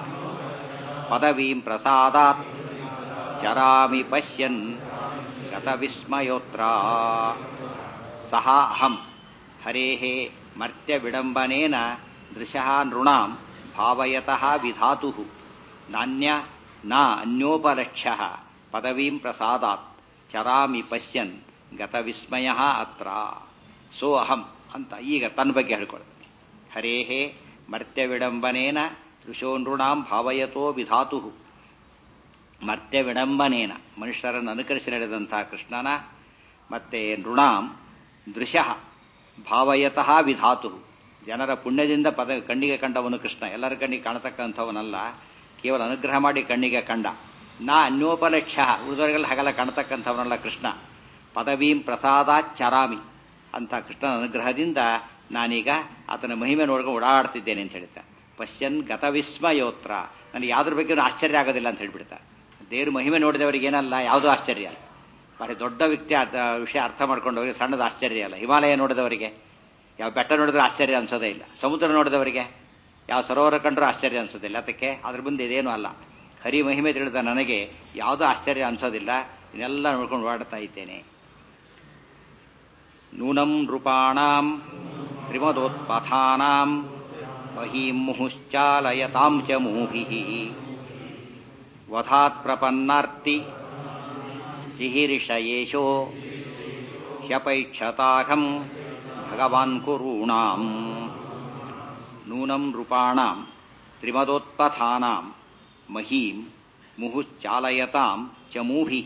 ಪದವೀಂ ಪ್ರಸಾದಾತ್ ಚರಾಮಿ ಪಶ್ಯನ್ ಗತವಿಸ್ಮಯೋತ್ರ ಸಹ ಅಹಂ ಹರೇಃ ಮರ್ತ್ಯ ವಿಡಂಬನೇನ ದೃಶಃ ನೃಣಾಂ ಭಾವಯತಃ ವಿಧಾತು ನಾನ್ಯ ನ ಅನ್ಯೋಪಲಕ್ಷ್ಯ ಪದವೀಂ ಪ್ರಸಾದಾತ್ ಚರಾಮಿ ಪಶ್ಯನ್ ಗತವಿಸ್ಮಯ ಅತ್ರ ಸೋ ಅಹಂ ಅಂತ ಈಗ ತನ್ನ ಬಗ್ಗೆ ಹೇಳ್ಕೊಳ್ತಾನೆ ಹರೇಹೇ ಮರ್ತ್ಯ ವಿಡಂಬನೇನ ದೃಶೋ ನೃಣಾಂ ಭಾವಯತೋ ವಿಧಾತು ಮರ್ತ್ಯ ವಿಡಂಬನೇನ ಮನುಷ್ಯರನ್ನು ಅನುಕರಿಸಿ ನಡೆದಂತಹ ಕೃಷ್ಣನ ಮತ್ತೆ ನೃಣಾಂ ದೃಶಃ ಭಾವಯತಃ ವಿಧಾತು ಜನರ ಪುಣ್ಯದಿಂದ ಪದ ಕಣ್ಣಿಗೆ ಕಂಡವನು ಕೃಷ್ಣ ಎಲ್ಲರ ಕಣ್ಣಿಗೆ ಕಾಣತಕ್ಕಂಥವನಲ್ಲ ಕೇವಲ ಅನುಗ್ರಹ ಮಾಡಿ ಕಣ್ಣಿಗೆ ಕಂಡ ನಾ ಅನ್ಯೋಪಲಕ್ಷ್ಯ ಉಳಿದವರಿಗೆಲ್ಲ ಹಾಗೆಲ್ಲ ಕಾಣತಕ್ಕಂಥವನಲ್ಲ ಕೃಷ್ಣ ಪದವೀಂ ಪ್ರಸಾದಾಚರಾಮಿ ಅಂತ ಕೃಷ್ಣನ ಅನುಗ್ರಹದಿಂದ ನಾನೀಗ ಆತನ ಮಹಿಮೆ ನೋಡ್ಕೊಂಡು ಓಡಾಡ್ತಿದ್ದೇನೆ ಅಂತ ಹೇಳ್ತಾ ಪಶ್ಯನ್ ಗತವಿಸ್ಮಯೋತ್ರ ನನಗೆ ಯಾವ್ದ್ರ ಬಗ್ಗೆ ಆಶ್ಚರ್ಯ ಆಗೋದಿಲ್ಲ ಅಂತ ಹೇಳ್ಬಿಡ್ತಾರೆ ದೇವ್ರ ಮಹಿಮೆ ನೋಡಿದವರಿಗೆ ಏನಲ್ಲ ಯಾವುದೂ ಆಶ್ಚರ್ಯ ಅಲ್ಲ ಬಾರಿ ದೊಡ್ಡ ವ್ಯಕ್ತಿ ಅದ ವಿಷಯ ಅರ್ಥ ಮಾಡ್ಕೊಂಡವರಿಗೆ ಸಣ್ಣದು ಆಶ್ಚರ್ಯ ಅಲ್ಲ ಹಿಮಾಲಯ ನೋಡಿದವರಿಗೆ ಯಾವ ಬೆಟ್ಟ ನೋಡಿದ್ರೆ ಆಶ್ಚರ್ಯ ಅನ್ಸೋದೇ ಇಲ್ಲ ಸಮುದ್ರ ನೋಡಿದವರಿಗೆ ಯಾವ ಸರೋವರ ಕಂಡ್ರೂ ಆಶ್ಚರ್ಯ ಅನ್ಸೋದಿಲ್ಲ ಅದಕ್ಕೆ ಅದ್ರ ಮುಂದೆ ಇದೇನೂ ಅಲ್ಲ ಹರಿ ಮಹಿಮೆ ತಿಳಿದ ನನಗೆ ಯಾವುದೂ ಆಶ್ಚರ್ಯ ಅನ್ಸೋದಿಲ್ಲ ಇದನ್ನೆಲ್ಲ ನೋಡ್ಕೊಂಡು ಓಡಾಡ್ತಾ ಇದ್ದೇನೆ ನೂನಂ ನೃಪಾಣಾಂ ತ್ರಿಮದೋತ್ಪಥಾನಾಂ ಮಹೀಂ ಮುಹುಶ್ಚಾಲಯತಾಂ ಚ ಮೂಭಿಃ ವಧಾತ್ ಪ್ರಪನ್ನಾರ್ತಿ ಚಿಹಿರಿಷಯೇಶೋ ಹ್ಯಪೈಕ್ಷತಾಘಂ ಭಗವಾನ್ ಕುರೂಣಾಂ ನೂನಂ ನೃಪಾಣಾಂ ತ್ರಿಮದೋತ್ಪಥಾನಾಂ ಮಹೀಂ ಮುಹುಶ್ಚಾಲಯತಾಂ ಚ ಮೂಭಿಃ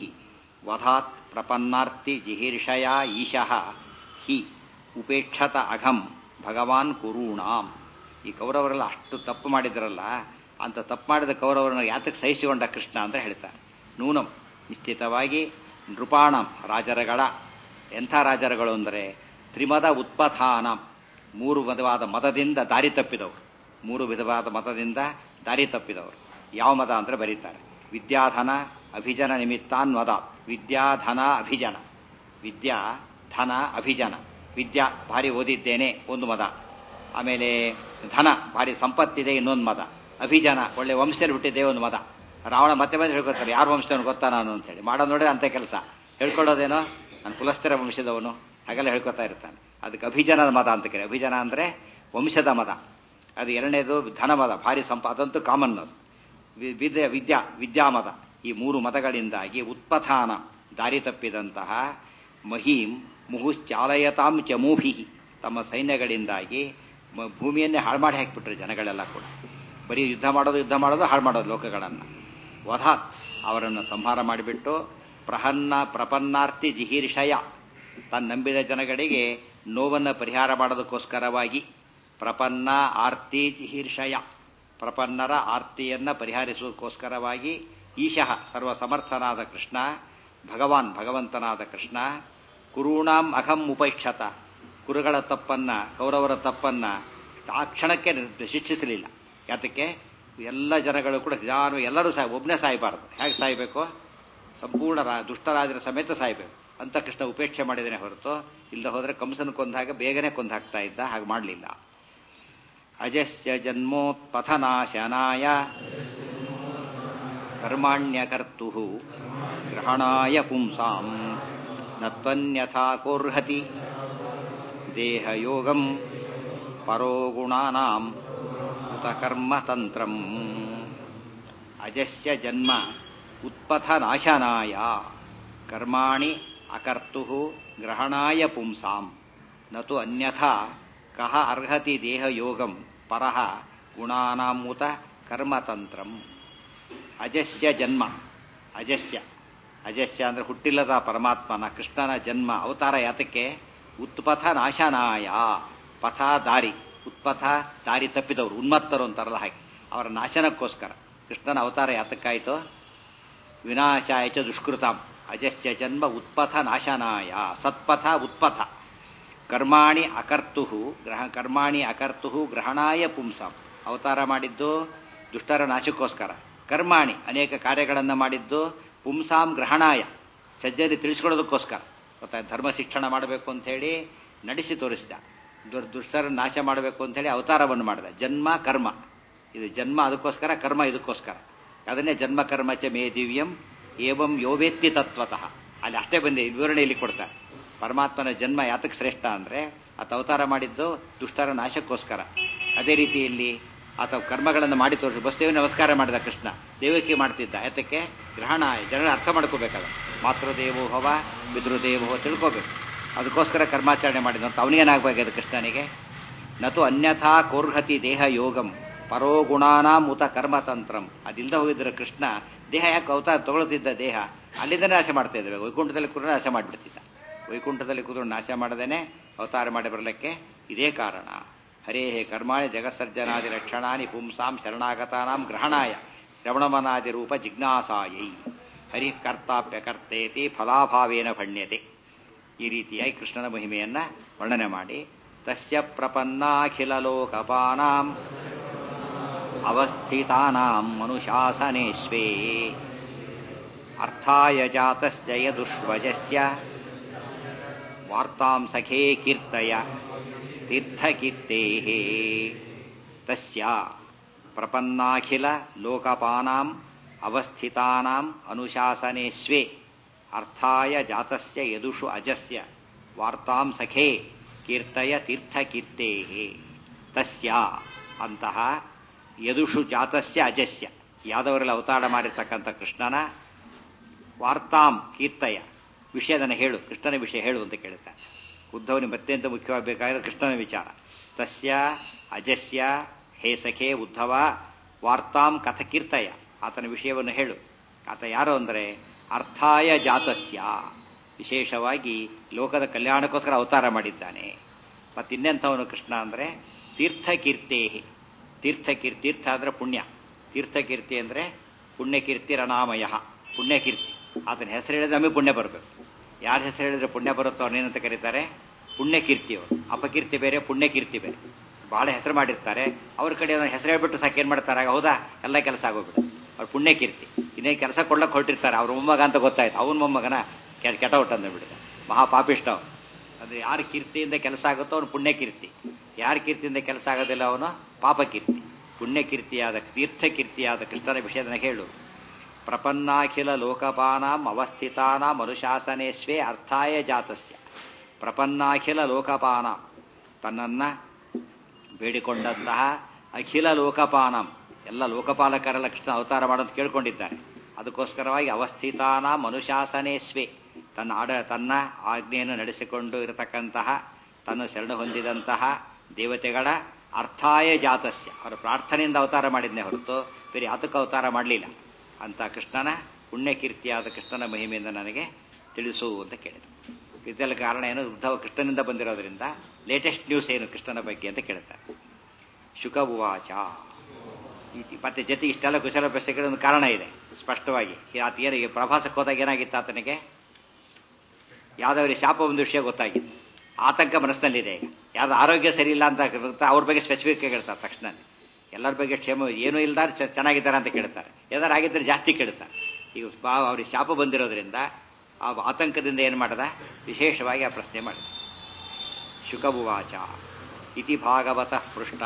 ವಧಾತ್ ಪ್ರಪನ್ನಾರ್ತಿ ಜಿಹೀರ್ಷಯ ಈಶಃ ಹಿ ಉಪೇಕ್ಷತ ಅಘಂ ಭಗವಾನ್ ಕುರೂಣಾಂ ಈ ಕೌರವರೆಲ್ಲ ಅಷ್ಟು ತಪ್ಪು ಮಾಡಿದ್ರಲ್ಲ ಅಂತ ತಪ್ಪು ಮಾಡಿದ ಕೌರವರನ್ನ ಯಾತಕ್ಕೆ ಸಹಿಸಿಕೊಂಡ ಕೃಷ್ಣ ಅಂತ ಹೇಳ್ತಾರೆ ನೂನಂ ನಿಶ್ಚಿತವಾಗಿ ನೃಪಾಣಂ ರಾಜರಗಳ ಎಂಥ ರಾಜರುಗಳು ಅಂದರೆ ತ್ರಿಮದ ಉತ್ಪಥಾನ ಮೂರು ವಿಧವಾದ ಮತದಿಂದ ದಾರಿ ತಪ್ಪಿದವರು ಮೂರು ವಿಧವಾದ ಮತದಿಂದ ದಾರಿ ತಪ್ಪಿದವರು ಯಾವ ಮತ ಅಂದರೆ ಬರೀತಾರೆ ವಿದ್ಯಾಧನ ಅಭಿಜನ ನಿಮಿತ್ತಾನ್ ಮದ ವಿದ್ಯಾಧನ ಅಭಿಜನ ವಿದ್ಯಾ ಧನ ಅಭಿಜನ ವಿದ್ಯಾ ಭಾರಿ ಓದಿದ್ದೇನೆ ಒಂದು ಮದ ಆಮೇಲೆ ಧನ ಭಾರಿ ಸಂಪತ್ತಿದೆ ಇನ್ನೊಂದು ಮದ ಅಭಿಜನ ಒಳ್ಳೆ ವಂಶದಲ್ಲಿ ಹುಟ್ಟಿದ್ದೆ ಒಂದು ಮದ ರಾವಣ ಮತ್ತೆ ಮತ್ತೆ ಹೇಳ್ಕೊತಾರೆ ಯಾರ ವಂಶದವನು ಗೊತ್ತಾ ನಾನು ಅಂತೇಳಿ ಮಾಡೋದು ನೋಡಿದ್ರೆ ಅಂಥ ಕೆಲಸ ಹೇಳ್ಕೊಳ್ಳೋದೇನೋ ನಾನು ಕುಲಸ್ಥಿರ ವಂಶದವನು ಹಾಗೆಲ್ಲ ಹೇಳ್ಕೊತಾ ಇರ್ತಾನೆ ಅದಕ್ಕೆ ಅಭಿಜನದ ಮದ ಅಂತ ಕರೆ ಅಭಿಜನ ಅಂದರೆ ವಂಶದ ಮದ ಅದು ಎರಡನೇದು ಧನಮದ ಭಾರಿ ಸಂಪ ಅದಂತೂ ಕಾಮನ್ ಅದು ವಿ- ವಿದ್ಯೆ ವಿದ್ಯಾ ವಿದ್ಯಾಮದ ಈ ಮೂರು ಮತಗಳಿಂದಾಗಿ ಉತ್ಪಥಾನ ದಾರಿ ತಪ್ಪಿದಂತಹ ಮಹೀಂ ಮುಹುಶ್ಚಾಲಯತಾಂ ಚ ಮೂಭಿ ತಮ್ಮ ಸೈನ್ಯಗಳಿಂದಾಗಿ ಮ- ಭೂಮಿಯನ್ನೇ ಹಾಳು ಮಾಡಿ ಹಾಕಿಬಿಟ್ರು ಜನಗಳೆಲ್ಲ ಕೂಡ ಬರೀ ಯುದ್ಧ ಮಾಡೋದು ಯುದ್ಧ ಮಾಡೋದು ಹಾಳು ಮಾಡೋದು ಲೋಕಗಳನ್ನು ವಧಾತ್ ಅವರನ್ನು ಸಂಹಾರ ಮಾಡಿಬಿಟ್ಟು ಪ್ರಹನ್ನ ಪ್ರಪನ್ನಾರ್ತಿ ಜಿಹೀರ್ಷಯ ತನ್ನ ನಂಬಿದ ಜನಗಳಿಗೆ ನೋವನ್ನು ಪರಿಹಾರ ಮಾಡೋದಕ್ಕೋಸ್ಕರವಾಗಿ ಪ್ರಪನ್ನ ಆರ್ತಿ ಜಿಹೀರ್ಷಯ ಪ್ರಪನ್ನರ ಆರ್ತಿಯನ್ನ ಪರಿಹರಿಸುವುದಕ್ಕೋಸ್ಕರವಾಗಿ ಈಶಃ ಸರ್ವ ಸಮರ್ಥನಾದ ಕೃಷ್ಣ ಭಗವಾನ್ ಭಗವಂತನಾದ ಕೃಷ್ಣ ಕುರುಣಾಂ ಅಘಂ ಉಪೈಕ್ಷತ ಕುರುಗಳ ತಪ್ಪನ್ನ ಕೌರವರ ತಪ್ಪನ್ನ ಆ ಕ್ಷಣಕ್ಕೆ ನಿರ್- ಶಿಕ್ಷಿಸಲಿಲ್ಲ ಯಾತಕ್ಕೆ ಎಲ್ಲ ಜನಗಳು ಕೂಡ ನಿಧಾನ ಎಲ್ಲರೂ ಸಾಯ್ ಒಬ್ಬನೇ ಸಾಯಬಾರದು ಹೇಗೆ ಸಾಯಬೇಕು ಸಂಪೂರ್ಣ ರಾ ದುಷ್ಟರಾಜರ ಸಮೇತ ಸಾಯಬೇಕು ಅಂತ ಕೃಷ್ಣ ಉಪೇಕ್ಷೆ ಮಾಡಿದನೇ ಹೊರತು ಇಲ್ಲದೆ ಹೋದರೆ ಕಂಸನ ಕೊಂದಾಗ ಬೇಗನೆ ಕೊಂದಾಕ್ತಾ ಇದ್ದ ಹಾಗೆ ಮಾಡಲಿಲ್ಲ ಅಜಸ್ಯ ಜನ್ಮೋತ್ಪಥನಾಶನಾಯ ಕರ್ಮಾಣ್ಯಕರ್ತು ಗ್ರಹಣಾಯ ಪುಂಸಾಂ ನತ್ವನ್ಯಥಾ ಕೋರ್ಹತಿ ದೇಹಯೋಗಂ ಪರೋ ಗುಣಾನಾಂ ಉತ ಕರ್ಮತಂತ್ರಂ ಅಜಸ್ಯ ಜನ್ಮ ಉತ್ಪಥನಾಶನಾಯ ಕರ್ಮಾಣಿ ಅಕರ್ತು ಗ್ರಹಣಾಯ ಪುಂಸಾಂ ನತು ಅನ್ಯಥಾ ಕಹ ಅರ್ಹತಿ ದೇಹಯೋಗಂ ಪರಃ ಗುಣಾನಾಮುತ ಕರ್ಮತಂತ್ರಂ ಅಜಸ್ಯ ಜನ್ಮ ಅಜಸ್ಯ ಅಜಸ್ಯ ಅಂದ್ರೆ ಹುಟ್ಟಿಲ್ಲದ ಪರಮಾತ್ಮನ ಕೃಷ್ಣನ ಜನ್ಮ ಅವತಾರ ಯಾತಕ್ಕೆ ಉತ್ಪಥ ನಾಶನಾಯ ಪಥ ದಾರಿ ಉತ್ಪಥ ದಾರಿ ತಪ್ಪಿದವರು ಉನ್ಮತ್ತರು ಅಂತಾರಲ್ಲ ಹಾಗೆ ಅವರ ನಾಶನಕ್ಕೋಸ್ಕರ ಕೃಷ್ಣನ ಅವತಾರ ಯಾತಕ್ಕಾಯಿತು ವಿನಾಶಾಯ ಚ ದುಷ್ಕೃತಾಂ ಅಜಸ್ಯ ಜನ್ಮ ಉತ್ಪಥ ನಾಶನಾಯ ಸತ್ಪಥ ಉತ್ಪಥ ಕರ್ಮಾಣಿ ಅಕರ್ತು ಗ್ರಹ ಕರ್ಮಾಣಿ ಅಕರ್ತು ಗ್ರಹಣಾಯ ಪುಂಸಾಂ ಅವತಾರ ಮಾಡಿದ್ದು ದುಷ್ಟರ ನಾಶಕ್ಕೋಸ್ಕರ ಕರ್ಮಾಣಿ ಅನೇಕ ಕಾರ್ಯಗಳನ್ನು ಮಾಡಿದ್ದು ಪುಂಸಾಂ ಗ್ರಹಣಾಯ ಸಜ್ಜರಿ ತಿಳಿಸ್ಕೊಳ್ಳೋದಕ್ಕೋಸ್ಕರ ಗೊತ್ತಾಯ್ತು ಧರ್ಮ ಶಿಕ್ಷಣ ಮಾಡಬೇಕು ಅಂತ ಹೇಳಿ ನಡೆಸಿ ತೋರಿಸಿದ ದುರ್ ದುಷ್ಟರ ನಾಶ ಮಾಡಬೇಕು ಅಂತ ಹೇಳಿ ಅವತಾರವನ್ನು ಮಾಡಿದ ಜನ್ಮ ಕರ್ಮ ಇದು ಜನ್ಮ ಅದಕ್ಕೋಸ್ಕರ ಕರ್ಮ ಇದಕ್ಕೋಸ್ಕರ ಅದನ್ನೇ ಜನ್ಮ ಕರ್ಮ ಚ ಮೇ ದಿವ್ಯಂ ಏವಂ ಯೋವೇತ್ತಿ ತತ್ವತಃ ಅಲ್ಲಿ ಅಷ್ಟೇ ಬಂದೆ ವಿವರಣೆ ಇಲ್ಲಿ ಕೊಡ್ತಾರೆ ಪರಮಾತ್ಮನ ಜನ್ಮ ಯಾತಕ್ಕೆ ಶ್ರೇಷ್ಠ ಅಂದ್ರೆ ಆತ ಅವತಾರ ಮಾಡಿದ್ದು ದುಷ್ಟರ ನಾಶಕ್ಕೋಸ್ಕರ ಅದೇ ರೀತಿಯಲ್ಲಿ ಆತ ಕರ್ಮಗಳನ್ನು ಮಾಡಿ ತೋರಿಸಿ ಬಸ್ದೇವಿ ನಮಸ್ಕಾರ ಮಾಡಿದ ಕೃಷ್ಣ ದೇವಕ್ಕೆ ಮಾಡ್ತಿದ್ದ ಯಾತಕ್ಕೆ ಗ್ರಹಣ ಜನರ ಅರ್ಥ ಮಾಡ್ಕೋಬೇಕಲ್ಲ ಮಾತೃದೇವೋ ಹವ ಪಿತೃದೇವೋ ಹವ ತಿಳ್ಕೋಬೇಕು ಅದಕ್ಕೋಸ್ಕರ ಕರ್ಮಾಚರಣೆ ಮಾಡಿದ ಅಂತ ಅವನಿಗೇನಾಗಬೇಕಾದ ಕೃಷ್ಣನಿಗೆ ನತು ಅನ್ಯಥಾ ಕೋರ್ಹತಿ ದೇಹ ಯೋಗಂ ಪರೋ ಗುಣಾನಾಂ ಉತ ಕರ್ಮತಂತ್ರಂ ಅದಿಲ್ಲದೆ ಹೋಗಿದ್ರೆ ಕೃಷ್ಣ ದೇಹ ಯಾಕೆ ಅವತಾರ ತಗೊಳ್ತಿದ್ದ ದೇಹ ಅಲ್ಲಿಂದ ನಾಶ ಮಾಡ್ತಾ ಇದ್ದೇವೆ ವೈಕುಂಠದಲ್ಲಿ ಕೂಡ ನಾಶ ಮಾಡಿಬಿಡ್ತಿದ್ದ ವೈಕುಂಠದಲ್ಲಿ ಕೂತ್ಕೊಂಡು ನಾಶ ಮಾಡದೇನೆ ಅವತಾರ ಮಾಡಿ ಬರಲಿಕ್ಕೆ ಇದೇ ಕಾರಣ ಹರೇ ಕರ್ಮಾಣಿ ಜಗತ್ಸರ್ಜನಾದಿ ಲಕ್ಷಣಾನಿ ಪುಂಸಾಂ ಶರಣಾಗತಾನಾಂ ಗ್ರಹಣಾಯ ಶ್ರವಣಮನಾದಿ ರೂಪ ಜಿಜ್ಞಾಸಾಯೈ ಹರಿ ಕರ್ತಾಪ್ಯಕರ್ತೇತಿ ಫಲಾಭಾವೇನ ಭಣ್ಯತೆ ಈ ರೀತಿಯಾಗಿ ಕೃಷ್ಣನ ಮಹಿಮೆಯನ್ನ ವರ್ಣನೆ ಮಾಡಿ ತಸ್ಯ ಪ್ರಪನ್ನಾಖಿಲ ಲೋಕಪಾನಾಂ ಅವಸ್ಥಿತಾನಾಂ ಮನುಶಾಸನೇಶ್ವೇ ಅರ್ಥಾಯ ಜಾತಸ್ಯ ಯದುಷ್ವಜಸ್ಯ ವಾರ್ತಾಂ ಸಖೇ ಕೀರ್ತಯ ತೀರ್ಥಕೀರ್ತೇಃ ತಸ್ಯ ಪ್ರಪನ್ನಾಖಿಲ ಲೋಕಪಾನಾಂ ಅವಸ್ಥಿತಾನಾಂ ಅನುಶಾಸನೇಶ್ವೇ ಅರ್ಥಾಯ ಜಾತಸ್ಯ ಯದುಷು ಅಜಸ್ಯ ವಾರ್ತಾಂ ಸಖೇ ಕೀರ್ತಯ ತೀರ್ಥಕೀರ್ತೇಃ ತಸ್ಯ ಅಂತಹ ಯದುಷು ಜಾತಸ್ಯ ಅಜಸ್ಯ ಯಾದವರಲ್ಲಿ ಅವತಾರ ಮಾಡಿರ್ತಕ್ಕಂಥ ಕೃಷ್ಣನ ವಾರ್ತಾಂ ಕೀರ್ತಯ ವಿಷಯದನ್ನ ಹೇಳು ಕೃಷ್ಣನ ವಿಷಯ ಹೇಳು ಅಂತ ಕೇಳುತ್ತಾರೆ ಉದ್ಧವನಿಗೆ ಮತ್ತೆಂತ ಮುಖ್ಯವಾಗಿ ಬೇಕಾಗಿರೋ ಕೃಷ್ಣನ ವಿಚಾರ ತಸ್ಯ ಅಜಸ್ಯ ಹೇ ಸಖೇ ಉದ್ಧವ ವಾರ್ತಾಂ ಕಥಕೀರ್ತಯ ಆತನ ವಿಷಯವನ್ನು ಹೇಳು ಆತ ಯಾರು ಅಂದರೆ ಅರ್ಥಾಯ ಜಾತಸ್ಯ ವಿಶೇಷವಾಗಿ ಲೋಕದ ಕಲ್ಯಾಣಕ್ಕೋಸ್ಕರ ಅವತಾರ ಮಾಡಿದ್ದಾನೆ ಮತ್ತಿನ್ನೆಂಥವನು ಕೃಷ್ಣ ಅಂದರೆ ತೀರ್ಥಕೀರ್ತೇ ತೀರ್ಥಕೀರ್ತಿ ತೀರ್ಥ ಅಂದರೆ ಪುಣ್ಯ ತೀರ್ಥಕೀರ್ತಿ ಅಂದರೆ ಪುಣ್ಯಕೀರ್ತಿ ರಣಾಮಯ ಪುಣ್ಯಕೀರ್ತಿ ಆತನ ಹೆಸರು ಹೇಳಿದ್ರೆ ನಮಗೆ ಪುಣ್ಯ ಬರಬೇಕು ಯಾರ ಹೆಸರು ಹೇಳಿದ್ರೆ ಪುಣ್ಯ ಬರುತ್ತೋ ಅವನೇನಂತ ಕರೀತಾರೆ ಪುಣ್ಯಕೀರ್ತಿಯವರು ಅಪಕೀರ್ತಿ ಬೇರೆ ಪುಣ್ಯಕೀರ್ತಿ ಬೇರೆ ಬಹಳ ಹೆಸರು ಮಾಡಿರ್ತಾರೆ ಅವ್ರ ಕಡೆ ಅವ್ರ ಹೆಸರು ಹೇಳ್ಬಿಟ್ಟು ಸಾಕು ಏನು ಮಾಡ್ತಾರೆ ಆಗ ಹೌದಾ ಎಲ್ಲ ಕೆಲಸ ಆಗೋಗ್ಬಿಡು ಅವ್ರ ಪುಣ್ಯಕೀರ್ತಿ ಇನ್ನೇ ಕೆಲಸ ಕೊಡ್ಲಕ್ಕೆ ಹೊರಟಿರ್ತಾರೆ ಅವ್ರ ಮೊಮ್ಮಗ ಅಂತ ಗೊತ್ತಾಯ್ತು ಅವನ ಮೊಮ್ಮಗನ ಕೆ- ಕೆಟ ಹುಟ್ಟು ಅಂದ್ಬಿಡಿದ ಮಹಾಪಾಪಿಷ್ಟ ಅವನು ಅದು ಯಾರ ಕೀರ್ತಿಯಿಂದ ಕೆಲಸ ಆಗುತ್ತೋ ಅವನು ಪುಣ್ಯಕೀರ್ತಿ ಯಾರ ಕೀರ್ತಿಯಿಂದ ಕೆಲಸ ಆಗೋದಿಲ್ಲ ಅವನು ಪಾಪಕೀರ್ತಿ ಪುಣ್ಯಕೀರ್ತಿಯಾದ ತೀರ್ಥಕೀರ್ತಿಯಾದ ಕೃಷ್ಣನ ವಿಷಯದ ಹೇಳು ಪ್ರಪನ್ನಾಖಿಲ ಲೋಕಪಾನಾಂ ಅವಸ್ಥಿತಾನಾಂ ಅನುಶಾಸನೆ ಸ್ವೇ ಅರ್ಥಾಯ ಜಾತಸ್ಯ ಪ್ರಪನ್ನಾಖಿಲ ಲೋಕಪಾನ ತನ್ನನ್ನ ಬೇಡಿಕೊಂಡಂತಹ ಅಖಿಲ ಲೋಕಪಾನಂ ಎಲ್ಲ ಲೋಕಪಾಲಕರೆಲ್ಲ ಕೃಷ್ಣ ಅವತಾರ ಮಾಡೋದು ಕೇಳ್ಕೊಂಡಿದ್ದಾರೆ ಅದಕ್ಕೋಸ್ಕರವಾಗಿ ಅವಸ್ಥಿತಾನ ಮನುಶಾಸನೆ ಸ್ವೇ ತನ್ನ ಆಡ ತನ್ನ ಆಜ್ಞೆಯನ್ನು ನಡೆಸಿಕೊಂಡು ಇರತಕ್ಕಂತಹ ತನ್ನ ಶರಣ ಹೊಂದಿದಂತಹ ದೇವತೆಗಳ ಅರ್ಥಾಯ ಜಾತಸ್ಯ ಅವರು ಪ್ರಾರ್ಥನೆಯಿಂದ ಅವತಾರ ಮಾಡಿದ್ನೇ ಹೊರತು ಬೇರೆ ಯಾತಕ್ಕೆ ಅವತಾರ ಮಾಡಲಿಲ್ಲ ಅಂತ ಕೃಷ್ಣನ ಪುಣ್ಯಕೀರ್ತಿಯಾದ ಕೃಷ್ಣನ ಮಹಿಮೆಯಿಂದ ನನಗೆ ತಿಳಿಸು ಅಂತ ಕೇಳಿದ ಇದೆಲ್ಲ ಕಾರಣ ಏನು ಉದ್ಧವ ಕೃಷ್ಣನಿಂದ ಬಂದಿರೋದ್ರಿಂದ ಲೇಟೆಸ್ಟ್ ನ್ಯೂಸ್ ಏನು ಕೃಷ್ಣನ ಬಗ್ಗೆ ಅಂತ ಕೇಳ್ತಾರೆ ಶುಕ ಉವಾಚ ಇತಿ- ಮತ್ತೆ ಜೊತೆಗೆ ಇಷ್ಟೆಲ್ಲ ಕುಶಲ ಪ್ರಶ್ನೆಗಳ ಒಂದು ಕಾರಣ ಇದೆ ಸ್ಪಷ್ಟವಾಗಿ ಆತ ಏನಿಗೆ ಪ್ರವಾಸಕ್ಕೆ ಹೋದಾಗ ಏನಾಗಿತ್ತು ಆತನಿಗೆ ಯಾವ್ದಾವ್ರಿಗೆ ಶಾಪ ಒಂದು ವಿಷಯ ಗೊತ್ತಾಗಿತ್ತು ಆತಂಕ ಮನಸ್ಸಿನಲ್ಲಿದೆ ಈಗ ಯಾವ್ದು ಆರೋಗ್ಯ ಸರಿ ಇಲ್ಲ ಅಂತ ಗೊತ್ತಾ ಅವ್ರ ಬಗ್ಗೆ ಸ್ಪೆಸಿಫಿಕ್ ಆಗಿ ಹೇಳ್ತಾರೆ ತಕ್ಷಣ ಎಲ್ಲರ ಬಗ್ಗೆ ಕ್ಷೇಮ ಏನೂ ಇಲ್ದಾರ ಚೆನ್ನಾಗಿದ್ದಾರೆ ಅಂತ ಕೇಳ್ತಾರೆ ಏನಾರು ಆಗಿದ್ದರೆ ಜಾಸ್ತಿ ಕೇಳ್ತಾರೆ ಈಗ ಬಾ ಅವ್ರಿಗೆ ಶಾಪ ಬಂದಿರೋದ್ರಿಂದ ಆ ಆತಂಕದಿಂದ ಏನು ಮಾಡದ ವಿಶೇಷವಾಗಿ ಆ ಪ್ರಶ್ನೆ ಮಾಡಿದ ಶುಕಭುವಾಚ ಇತಿ ಭಾಗವತಃ ಪೃಷ್ಟ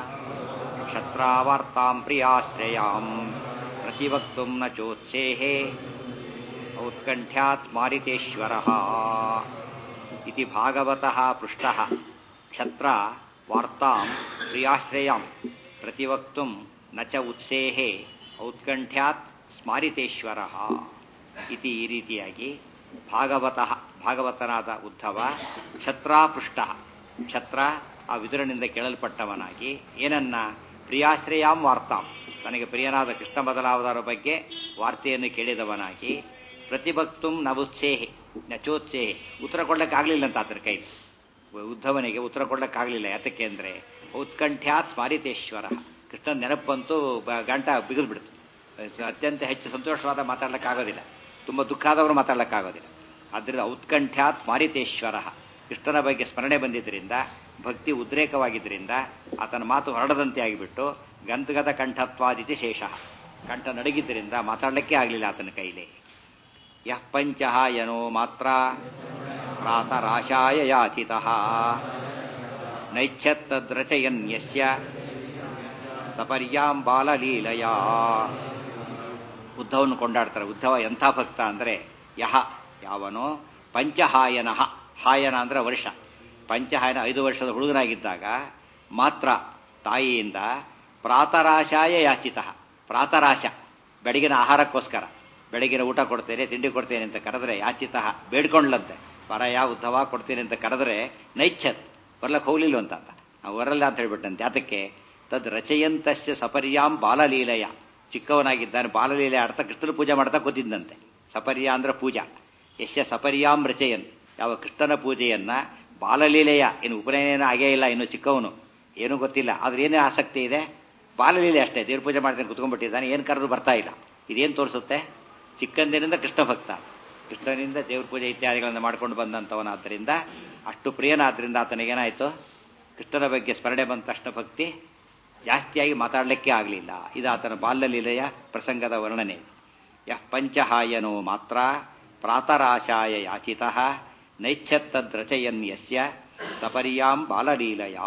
ಕ್ಷತ್ರಾವಾರ್ತಾಂ ಪ್ರಿಯಾಶ್ರಯಾಂ ಪ್ರತಿವಕ್ತುಂ ನ ಚೋತ್ಸೇಹೇ ಔತ್ಕಂಠ್ಯಾತ್ ಸ್ಮಾರಿತೇಶ್ವರ ಇತಿ ಭಾಗವತಃ ಪೃಷ್ಟ ಕ್ಷತ್ರ ವಾರ್ತಾಂ ಪ್ರಿಯಾಶ್ರಯಾಂ ಪ್ರತಿವಕ್ತುಂ ನ ಚ ಉತ್ಸೇಹೇ ಔತ್ಕಂಠ್ಯಾತ್ ಸ್ಮಾರಿತೇಶ್ವರ ಇತಿ ಈ ರೀತಿಯಾಗಿ ಭಾಗವತಃ ಭಾಗವತನಾದ ಉದ್ಧವ ಕ್ಷತ್ರಾಪೃಷ್ಟ ಕ್ಷತ್ರ ಆ ವಿದುರನಿಂದ ಕೇಳಲ್ಪಟ್ಟವನಾಗಿ ಏನನ್ನ ಪ್ರಿಯಾಶ್ರಯಾಂ ವಾರ್ತಾಂ ತನಗೆ ಪ್ರಿಯನಾದ ಕೃಷ್ಣ ಬದಲಾವದರ ಬಗ್ಗೆ ವಾರ್ತೆಯನ್ನು ಕೇಳಿದವನಾಗಿ ಪ್ರತಿಭಕ್ತುಂ ನವುತ್ಸೇಹೆ ನಚೋತ್ಸೇಹೆ ಉತ್ತರ ಕೊಡ್ಲಿಕ್ಕಾಗಲಿಲ್ಲ ಅಂತ ಆತನ ಕೈ ಉದ್ಧವನಿಗೆ ಉತ್ತರ ಕೊಡ್ಲಿಕ್ಕಾಗಲಿಲ್ಲ ಯಾತಕ್ಕೆ ಅಂದರೆ ಔತ್ಕಂಠ್ಯಾತ್ ಸ್ಮಾರಿತೇಶ್ವರ ಕೃಷ್ಣನ ನೆನಪಂತೂ ಬ- ಗಂಟ ಬಿಗಿದು ಬಿಡ್ತು ಅತ್ಯಂತ ಹೆಚ್ಚು ಸಂತೋಷವಾದ ಮಾತಾಡ್ಲಿಕ್ಕಾಗೋದಿಲ್ಲ ತುಂಬ ದುಃಖ ಆದವರು ಮಾತಾಡ್ಲಿಕ್ಕಾಗೋದಿಲ್ಲ ಆದ್ದರಿಂದ ಔತ್ಕಂಠ್ಯಾತ್ ಮಾರಿತೇಶ್ವರ ಕೃಷ್ಣನ ಬಗ್ಗೆ ಸ್ಮರಣೆ ಬಂದಿದ್ದರಿಂದ ಭಕ್ತಿ ಉದ್ರೇಕವಾಗಿದ್ದರಿಂದ ಆತನ ಮಾತು ಹೊರಡದಂತೆ ಆಗಿಬಿಟ್ಟು ಗಂಧಗದ ಕಂಠತ್ವಾದಿತಿ ಶೇಷ ಕಂಠ ನಡಗಿದ್ದರಿಂದ ಮಾತಾಡಲಿಕ್ಕೆ ಆಗಲಿಲ್ಲ ಆತನ ಕೈಲಿ ಯಃ ಪಂಚಹಾಯನೋ ಮಾತ್ರ ಪ್ರಾತರಾಶಾಯ ಯಾಚಿತಃ ನೈಚ್ಛತ್ತದ್ರಚಯನ್ಯಸ್ಯ ಸಪರ್ಯಾಂ ಬಾಲಲೀಲಯಾ ಉದ್ಧವನು ಕೊಂಡಾಡ್ತಾರೆ ಉದ್ಧವ ಎಂಥ ಭಕ್ತ ಅಂದರೆ ಯಹ ಯಾವನೋ ಪಂಚಹಾಯನಃ ಹಾಯನ ಅಂದ್ರೆ ವರ್ಷ ಪಂಚಹಾಯನ ಐದು ವರ್ಷದ ಹುಡುಗನಾಗಿದ್ದಾಗ ಮಾತ್ರ ತಾಯಿಯಿಂದ ಪ್ರಾತರಾಶಾಯ ಯಾಚಿತ ಪ್ರಾತರಾಶ ಬೆಳಗಿನ ಆಹಾರಕ್ಕೋಸ್ಕರ ಬೆಳಗಿನ ಊಟ ಕೊಡ್ತೇನೆ ತಿಂಡಿ ಕೊಡ್ತೇನೆ ಅಂತ ಕರೆದ್ರೆ ಯಾಚಿತ ಬೇಡ್ಕೊಂಡ್ಲಂತೆ ಪರಯ ಉದ್ಧವ ಕೊಡ್ತೀನಿ ಅಂತ ಕರೆದ್ರೆ ನೈಚ್ಛತ್ ಬರ್ಲಕ್ಕೆ ಹೋಗ್ಲಿಲ್ಲ ಅಂತ ಅಂತ ನಾವು ಬರಲ್ಲ ಅಂತ ಹೇಳ್ಬಿಟ್ಟಂತೆ ಅದಕ್ಕೆ ತದ್ ರಚಯಂತಸ್ಯ ಸಪರ್ಯಾಂ ಬಾಲಲೀಲಯ ಚಿಕ್ಕವನಾಗಿದ್ದಾನೆ ಬಾಲಲೀಲೆ ಆಡ್ತಾ ಕೃಷ್ಣನ ಪೂಜೆ ಮಾಡ್ತಾ ಕೂತಿದ್ದಂತೆ ಸಪರ್ಯ ಅಂದ್ರೆ ಪೂಜಾ ಯಶ್ಯ ಸಪರ್ಯಾಂ ರಚಯನ್ ಯಾವ ಕೃಷ್ಣನ ಪೂಜೆಯನ್ನ ಬಾಲಲೀಲೆಯ ಇನ್ನು ಉಪನಯನ ಆಗೇ ಇಲ್ಲ ಇನ್ನು ಚಿಕ್ಕವನು ಏನೂ ಗೊತ್ತಿಲ್ಲ ಆದ್ರೆ ಏನೇ ಆಸಕ್ತಿ ಇದೆ ಬಾಲಲೀಲೆ ಅಷ್ಟೇ ದೇವ್ರ ಪೂಜೆ ಮಾಡ್ತಾನೆ ಕುತ್ಕೊಂಡ್ಬಿಟ್ಟಿದ್ದಾನೆ ಏನು ಕರೆದು ಬರ್ತಾ ಇಲ್ಲ ಇದೇನು ತೋರಿಸುತ್ತೆ ಚಿಕ್ಕಂದಿನಿಂದ ಕೃಷ್ಣ ಭಕ್ತ ಕೃಷ್ಣನಿಂದ ದೇವ್ರ ಪೂಜೆ ಇತ್ಯಾದಿಗಳನ್ನು ಮಾಡ್ಕೊಂಡು ಬಂದಂಥವನಾದ್ದರಿಂದ ಅಷ್ಟು ಪ್ರಿಯನಾದ್ರಿಂದ ಆತನಿಗೇನಾಯಿತು ಕೃಷ್ಣನ ಬಗ್ಗೆ ಸ್ಮರಣೆ ಬಂದ ತಕ್ಷಣ ಭಕ್ತಿ ಜಾಸ್ತಿಯಾಗಿ ಮಾತಾಡಲಿಕ್ಕೆ ಆಗಲಿಲ್ಲ ಇದು ಆತನ ಬಾಲ್ಯಲೀಲೆಯ ಪ್ರಸಂಗದ ವರ್ಣನೆ ಯಃ ಪಂಚಹಾಯನೋ ಮಾತ್ರ ಪ್ರಾತರಾಶಾಯ ಯಾಚಿತ ನೈಚ್ಛತ್ತದ್ರಚಯನ್ ಯಸ್ಯ ಸಪರ್ಯಾಂ ಬಾಲಲೀಲಯಾ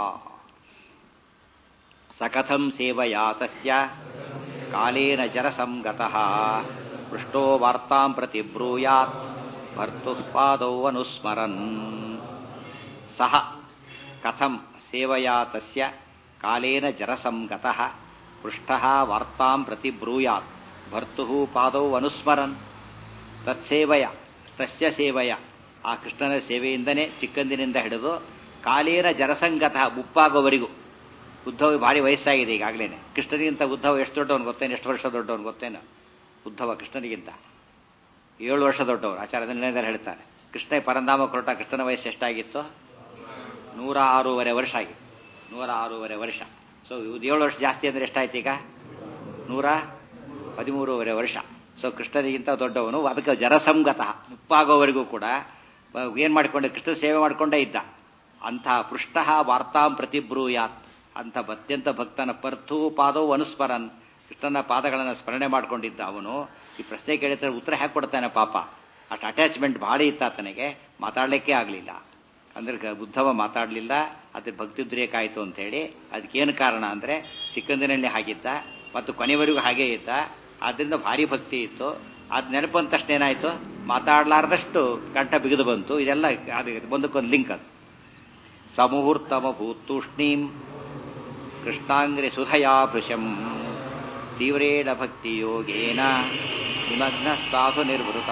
ಸಕಥಂ ಸೇವಯಾ ತಸ್ಯ ಕಾಲೇನ ಜರಸಂಗತಃ ಪೃಷ್ಟೋ ವಾರ್ತಾಂ ಪ್ರತಿ ಬ್ರೂಯಾತ್ ಭರ್ತುಃ ಪಾದೌ ಅನುಸ್ಮರನ್ ಸಹ ಕಥಂ ಸೇವಯಾ ತಸ್ಯ ಕಾಲೇನ ಜರಸಂಗತಃ ಪೃಷ್ಟಃ ವಾರ್ತಾಂ ಪ್ರತಿ ಬ್ರೂಯಾತ್ ಭರ್ತುಃ ಪಾದೌ ಅನುಸ್ಮರನ್ ತತ್ಸೇವಯ ತಸ್ಯ ಸೇವಯ ಆ ಕೃಷ್ಣನ ಸೇವೆಯಿಂದನೇ ಚಿಕ್ಕಂದಿನಿಂದ ಹಿಡಿದು ಕಾಲೇನ ಜರಸಂಗತಃ ಮುಪ್ಪಾಗೋವರೆಗೂ ಉದ್ಧವ ಭಾರಿ ವಯಸ್ಸಾಗಿದೆ ಈಗಾಗಲೇ ಕೃಷ್ಣನಿಗಿಂತ ಉದ್ಧವ ಎಷ್ಟು ದೊಡ್ಡವನು ಗೊತ್ತೇನು ಎಷ್ಟು ವರ್ಷ ದೊಡ್ಡವನು ಗೊತ್ತೇನು ಉದ್ಧವ ಕೃಷ್ಣನಿಗಿಂತ ಏಳು ವರ್ಷ ದೊಡ್ಡವರು ಆಚಾರ್ಯ ನಿರ್ಣಯದಲ್ಲಿ ಹೇಳ್ತಾರೆ ಕೃಷ್ಣ ಪರಂಧಾಮ ಹೊರಟ ಕೃಷ್ಣನ ವಯಸ್ಸು ಎಷ್ಟಾಗಿತ್ತು ನೂರ ಆರೂವರೆ ವರ್ಷ ಆಗಿತ್ತು ನೂರ ಆರೂವರೆ ವರ್ಷ ಸೊ ಇದು ಏಳು ವರ್ಷ ಜಾಸ್ತಿ ಅಂದರೆ ಎಷ್ಟಾಯ್ತು ಈಗ ನೂರ ಹದಿಮೂರುವರೆ ವರ್ಷ ಸೊ ಕೃಷ್ಣನಿಗಿಂತ ದೊಡ್ಡವನು ಅದಕ್ಕೆ ಜರಸಂಗತಃ ಮುಪ್ಪಾಗೋವರೆಗೂ ಕೂಡ ಏನು ಮಾಡಿಕೊಂಡೆ ಕೃಷ್ಣ ಸೇವೆ ಮಾಡಿಕೊಂಡೇ ಇದ್ದ ಅಂಥ ಪೃಷ್ಠ ವಾರ್ತಾಂ ಪ್ರತಿಬ್ರೂಯಾತ್ ಅಂತ ಅತ್ಯಂತ ಭಕ್ತನ ಪರ್ಥು ಪಾದವು ಅನುಸ್ಮರನ್ ಕೃಷ್ಣನ ಪಾದಗಳನ್ನು ಸ್ಮರಣೆ ಮಾಡ್ಕೊಂಡಿದ್ದ ಅವನು ಈ ಪ್ರಶ್ನೆ ಕೇಳಿದ್ರೆ ಉತ್ತರ ಹ್ಯಾಕ್ ಕೊಡ್ತಾನೆ ಪಾಪ ಅಷ್ಟು ಅಟ್ಯಾಚ್ಮೆಂಟ್ ಭಾಳ ಇತ್ತ ಆತನಿಗೆ ಮಾತಾಡಲಿಕ್ಕೆ ಆಗಲಿಲ್ಲ ಅಂದ್ರೆ ಬುದ್ಧವ ಮಾತಾಡಲಿಲ್ಲ ಅದ್ರ ಭಕ್ತಿದ್ರೇಕ ಆಯಿತು ಅಂತೇಳಿ ಅದಕ್ಕೇನು ಕಾರಣ ಅಂದರೆ ಚಿಕ್ಕಂದಿನಲ್ಲಿ ಹಾಗಿದ್ದ ಮತ್ತು ಕೊನೆವರೆಗೂ ಹಾಗೇ ಇದ್ದ ಆದ್ದರಿಂದ ಭಾರಿ ಭಕ್ತಿ ಇತ್ತು ಅದು ನೆನಪು ಅಂದ ತಕ್ಷಣ ಏನಾಯಿತು ಮಾತಾಡಲಾರ್ದಷ್ಟು ಕಂಠ ಬಿಗಿದು ಬಂತು ಇದೆಲ್ಲ ಅದು ಒಂದಕ್ಕೊಂದು ಲಿಂಕ್ ಅದು ಸಮುಹೂರ್ತಮ ಭೂತೂಷ್ಣೀಂ ಕೃಷ್ಣಾಂಗ್ರಿ ಸುಧಯಾ ಭೃಶಂ ತೀವ್ರೇಣ ಭಕ್ತಿಯೋಗೇನ ನಿಮಗ್ನ ಸಾಧು ನಿರ್ವೃತ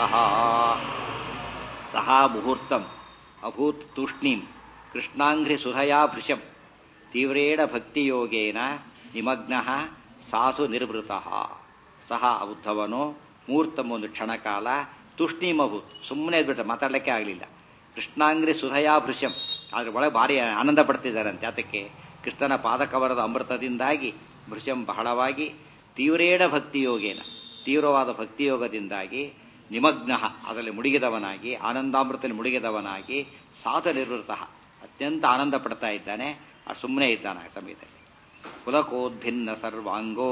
ಸಹ ಮುಹೂರ್ತಂ ಅಭೂತ್ ತೂಷ್ಣೀಂ ಕೃಷ್ಣಾಂಘ್ರಿ ಸುಧಯಾ ಭೃಶಂ ತೀವ್ರೇಣ ಭಕ್ತಿಯೋಗೇನ ನಿಮಗ್ನ ಸಾಧು ನಿರ್ವೃತ ಸಹ ಉದ್ಧವನು ಮುಹೂರ್ತಂ ಒಂದು ಕ್ಷಣಕಾಲ ತೂಷ್ಣೀಮಭೂತ್ ಸುಮ್ಮನೆ ಬಿಟ್ಟ ಮಾತಾಡಲಿಕ್ಕೆ ಆಗಲಿಲ್ಲ ಕೃಷ್ಣಾಂಗ್ರಿ ಸುಧಯಾ ಭೃಶಂ ಅದ್ರ ಒಳಗೆ ಭಾರಿ ಆನಂದ ಪಡ್ತಿದ್ದಾರಂತೆ ಅದಕ್ಕೆ ಕೃಷ್ಣನ ಪಾದಕವರದ ಅಮೃತದಿಂದಾಗಿ ಭೃಶಂ ಬಹಳವಾಗಿ ತೀವ್ರೇಣ ಭಕ್ತಿಯೋಗೇನ ತೀವ್ರವಾದ ಭಕ್ತಿಯೋಗದಿಂದಾಗಿ ನಿಮಗ್ನ ಅದರಲ್ಲಿ ಮುಳುಗಿದವನಾಗಿ ಆನಂದಾಮೃತದಲ್ಲಿ ಮುಳುಗಿದವನಾಗಿ ಸಾಧ ನಿವೃತ್ತ ಅತ್ಯಂತ ಆನಂದ ಪಡ್ತಾ ಇದ್ದಾನೆ ಆ ಸುಮ್ಮನೆ ಇದ್ದಾನೆ ಆ ಸಮಯದಲ್ಲಿ ಕುಲಕೋದ್ಭಿನ್ನ ಸರ್ವಾಂಗೋ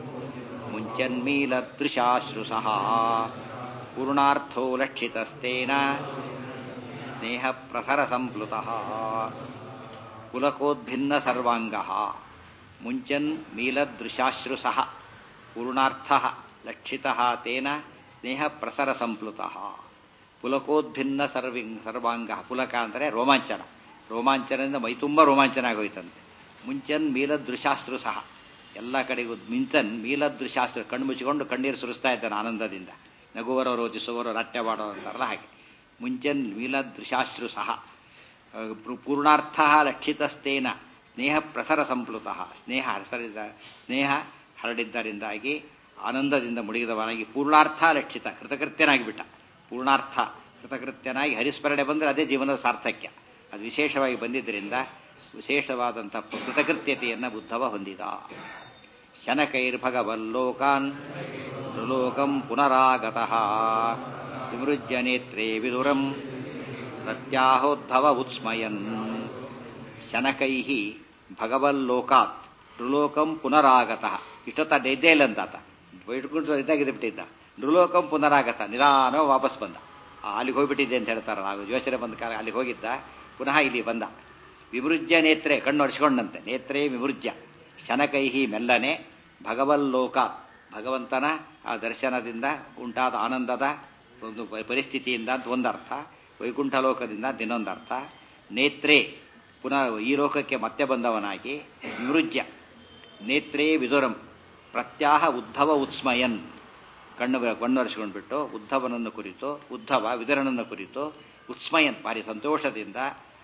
ಮುಂಚನ್ಮೀಲದೃಶಾಶ್ರುಸಃ ಪೂರ್ಣಾರ್ಥೋ ಲಕ್ಷಿತಸ್ತೇನ ಸ್ನೇಹ ಪ್ರಸರ ಸಂಪ್ಲುತಃ ಕುಲಕೋದ್ಭಿನ್ನ ಸರ್ವಾಂಗ ಮುಂಚನ್ ಮೀಲದೃಶಾಶ್ರುಸಃ ಪೂರ್ಣಾರ್ಥ ಲಕ್ಷಿತ ತೇನ ಸ್ನೇಹ ಪ್ರಸರ ಸಂಪ್ಲುತ ಪುಲಕೋದ್ಭಿನ್ನ ಸರ್ವಿ ಸರ್ವಾಂಗ ಪುಲಕ ಅಂದರೆ ರೋಮಾಂಚನ ರೋಮಾಂಚನದಿಂದ ಮೈತುಂಬ ರೋಮಾಂಚನ ಆಗೋಯ್ತಂತೆ ಮುಂಚನ್ ಮೀಲದೃಶಾಸ್ತ್ರು ಸಹ ಎಲ್ಲ ಕಡೆಗೂ ಮಿಂಚನ್ ಮೀಲದೃಶಾಸ್ತ್ರ ಕಣ್ಣು ಮುಚ್ಚಿಕೊಂಡು ಕಣ್ಣೀರು ಸುರಿಸ್ತಾ ಇದ್ದಾನೆ ಆನಂದದಿಂದ ನಗುವರೋ ರೋಜಿಸುವರೋ ನಾಟ್ಯ ಮಾಡೋರು ಅಂತಾರಲ್ಲ ಹಾಗೆ ಮುಂಚನ್ ಮೀಲದೃಶಾಶ್ರು ಸಹ ಪೂರ್ಣಾರ್ಥ ಲಕ್ಷಿತಸ್ತೇನ ಸ್ನೇಹ ಪ್ರಸರ ಸಂಪ್ಲುತ ಸ್ನೇಹ ಹರಸರಿದ ಸ್ನೇಹ ಹರಡಿದ್ದರಿಂದಾಗಿ ಆನಂದದಿಂದ ಮುಳುಗಿದವನಾಗಿ ಪೂರ್ಣಾರ್ಥ ಲಕ್ಷಿತ ಕೃತಕೃತ್ಯನಾಗಿಬಿಟ್ಟ ಪೂರ್ಣಾರ್ಥ ಕೃತಕೃತ್ಯನಾಗಿ ಹರಿಸ್ಮರಣೆ ಬಂದರೆ ಅದೇ ಜೀವನದ ಸಾರ್ಥಕ್ಯ ಅದು ವಿಶೇಷವಾಗಿ ಬಂದಿದ್ದರಿಂದ ವಿಶೇಷವಾದಂಥ ಕೃತಕೃತ್ಯತೆಯನ್ನು ಬುದ್ಧವ ಹೊಂದಿದ ಶನಕೈರ್ಭಗವಲ್ಲೋಕಾನ್ ಲೋಕಂ ಪುನರಾಗತಃ ವಿಮೃಜ್ಯ ನೇತ್ರೇ ವಿದುರಂ ಪ್ರತ್ಯಾಹೋದ್ಧವ ಉತ್ಸ್ಮಯನ್ ಶನಕೈ ಭಗವಲ್ಲೋಕಾತ್ ನೃಲೋಕಂ ಪುನರಾಗತಃ ಇಷ್ಟೊತ್ತ ಇದ್ದೇ ಇಲ್ಲ ಅಂತ ಆತ ಬೈಟ್ಕೊಂಡು ಇದ್ದಾಗಿದೆ ಬಿಟ್ಟಿದ್ದ ನೃಲೋಕಂ ಪುನರಾಗತ ನಿಧಾನ ವಾಪಸ್ ಬಂದ ಅಲ್ಲಿಗೆ ಹೋಗ್ಬಿಟ್ಟಿದ್ದೆ ಅಂತ ಹೇಳ್ತಾರೆ ನಾವು ಯೋಚನೆ ಬಂದ ಕಾಲ ಅಲ್ಲಿಗೆ ಹೋಗಿದ್ದ ಪುನಃ ಇಲ್ಲಿ ಬಂದ ವಿಮೃಜ್ಯ ನೇತ್ರೆ ಕಣ್ಣು ಒರೆಸ್ಕೊಂಡಂತೆ ನೇತ್ರೇ ವಿಮೃಜ್ಯ ಶನಕೈಹಿ ಮೆಲ್ಲನೆ ಭಗವಲ್ಲೋಕ ಭಗವಂತನ ಆ ದರ್ಶನದಿಂದ ಉಂಟಾದ ಆನಂದದ ಒಂದು ಪರಿಸ್ಥಿತಿಯಿಂದ ಅಂತ ಒಂದರ್ಥ ವೈಕುಂಠ ಲೋಕದಿಂದ ಅಂತ ಇನ್ನೊಂದರ್ಥ ನೇತ್ರೇ ಪುನಃ ಈ ಲೋಕಕ್ಕೆ ಮತ್ತೆ ಬಂದವನಾಗಿ ವಿಮೃಜ್ಯ ನೇತ್ರೇ ವಿದುರಂ ಪ್ರತ್ಯಾಹ ಉದ್ಧವ ಉತ್ಸ್ಮಯನ್ ಕಣ್ಣು ಕಣ್ಣೊರೆಸಿಕೊಂಡ್ಬಿಟ್ಟು ಉದ್ಧವನನ್ನು ಕುರಿತು ಉದ್ಧವ ವಿದುರನನ್ನು ಕುರಿತು ಉತ್ಸ್ಮಯನ್ ಭಾರಿ ಸಂತೋಷದಿಂದ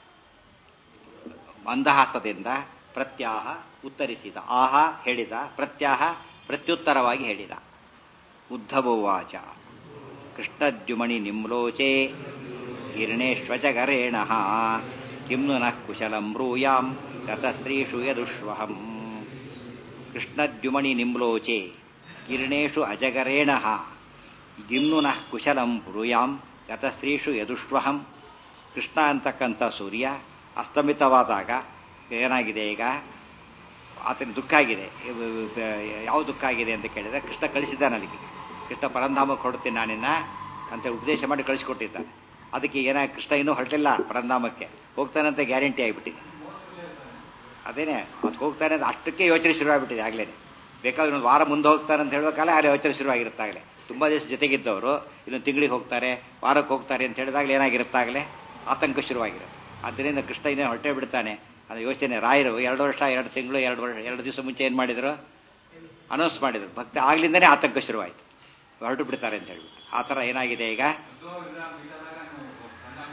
ಮಂದಹಾಸದಿಂದ ಪ್ರತ್ಯಾಹ ಉತ್ತರಿಸಿದ ಆಹ ಹೇಳಿದ ಪ್ರತ್ಯಾಹ ಪ್ರತ್ಯುತ್ತರವಾಗಿ ಹೇಳಿದ ಉದ್ಧವೋವಾಚ ಕೃಷ್ಣದ್ಯುಮಣಿ ನಿಮ್ಲೋಚೆ ಗಿರ್ಣೇಶ್ವಚಗರೇಣ ಕಿಂ ನು ನಃ ಕುಶಲಂ ಬ್ರೂಯಾಂ ಗತಶ್ರೀಷು ಯದುಷ್ವಹಂ ಕೃಷ್ಣದ್ಯುಮಣಿ ನಿಮ್ಲೋಚೆ ಕಿರಣೇಶು ಅಜಗರೇಣ ಗಿಮ್ನು ನಃ ಕುಶಲಂ ಬ್ರೂಯಾಂ ಗತಶ್ರೀಷು ಯದುಷ್ವಹಂ ಕೃಷ್ಣ ಅಂತಕ್ಕಂಥ ಸೂರ್ಯ ಅಸ್ತಮಿತವಾದಾಗ ಏನಾಗಿದೆ ಈಗ ಆತನ ದುಃಖ ಆಗಿದೆ ಯಾವ ದುಃಖ ಆಗಿದೆ ಅಂತ ಕೇಳಿದ್ರೆ ಕೃಷ್ಣ ಕಳಿಸಿದ್ದಾನೆ ಅಲ್ಲಿಗೆ ಕೃಷ್ಣ ಪರಂಧಾಮಕ್ಕೆ ಹೊರಡ್ತೀನಿ ನಾನಿನ್ನ ಅಂತ ಉಪದೇಶ ಮಾಡಿ ಕಳಿಸಿಕೊಟ್ಟಿದ್ದಾನೆ ಅದಕ್ಕೆ ಏನ ಕೃಷ್ಣ ಇನ್ನೂ ಹೊರಟಿಲ್ಲ ಪರಂಧಾಮಕ್ಕೆ ಹೋಗ್ತಾನಂತ ಗ್ಯಾರಂಟಿ ಆಗಿಬಿಟ್ಟಿದೆ ಅದೇನೆ ಅದು ಹೋಗ್ತಾನೆ ಅಂತ ಅಷ್ಟಕ್ಕೆ ಯೋಚನೆ ಶುರುವಾಗ್ಬಿಟ್ಟಿದೆ ಆಗ್ಲೇ ಬೇಕಾದ್ರೆ ಒಂದು ವಾರ ಮುಂದೆ ಹೋಗ್ತಾನೆ ಅಂತ ಹೇಳುವಾಗಲೇ ಅಲ್ಲಿ ಯೋಚನೆ ಶುರುವಾಗಿರುತ್ತಾಗಲೇ ತುಂಬ ದಿವಸ ಜೊತೆಗಿದ್ದವರು ಇನ್ನೊಂದು ತಿಂಗಳಿಗೆ ಹೋಗ್ತಾರೆ ವಾರಕ್ಕೆ ಹೋಗ್ತಾರೆ ಅಂತ ಹೇಳಿದಾಗಲೇ ಏನಾಗಿರುತ್ತಾಗಲೇ ಆತಂಕ ಶುರುವಾಗಿರುತ್ತೆ ಆದ್ದರಿಂದ ಕೃಷ್ಣ ಇನ್ನೇ ಹೊರಟೆ ಬಿಡ್ತಾನೆ ಅದು ಯೋಚನೆ ರಾಯರು ಎರಡು ವರ್ಷ ಎರಡು ತಿಂಗಳು ಎರಡು ವರ್ಷ ಎರಡು ದಿವಸ ಮುಂಚೆ ಏನು ಮಾಡಿದರು ಅನೌನ್ಸ್ ಮಾಡಿದರು ಭಕ್ತಿ ಆಗ್ಲಿಂದನೇ ಆತಂಕ ಶುರುವಾಯಿತು ಹೊರಟು ಬಿಡ್ತಾರೆ ಅಂತ ಹೇಳ್ಬಿಟ್ಟು ಆ ಥರ ಏನಾಗಿದೆ ಈಗ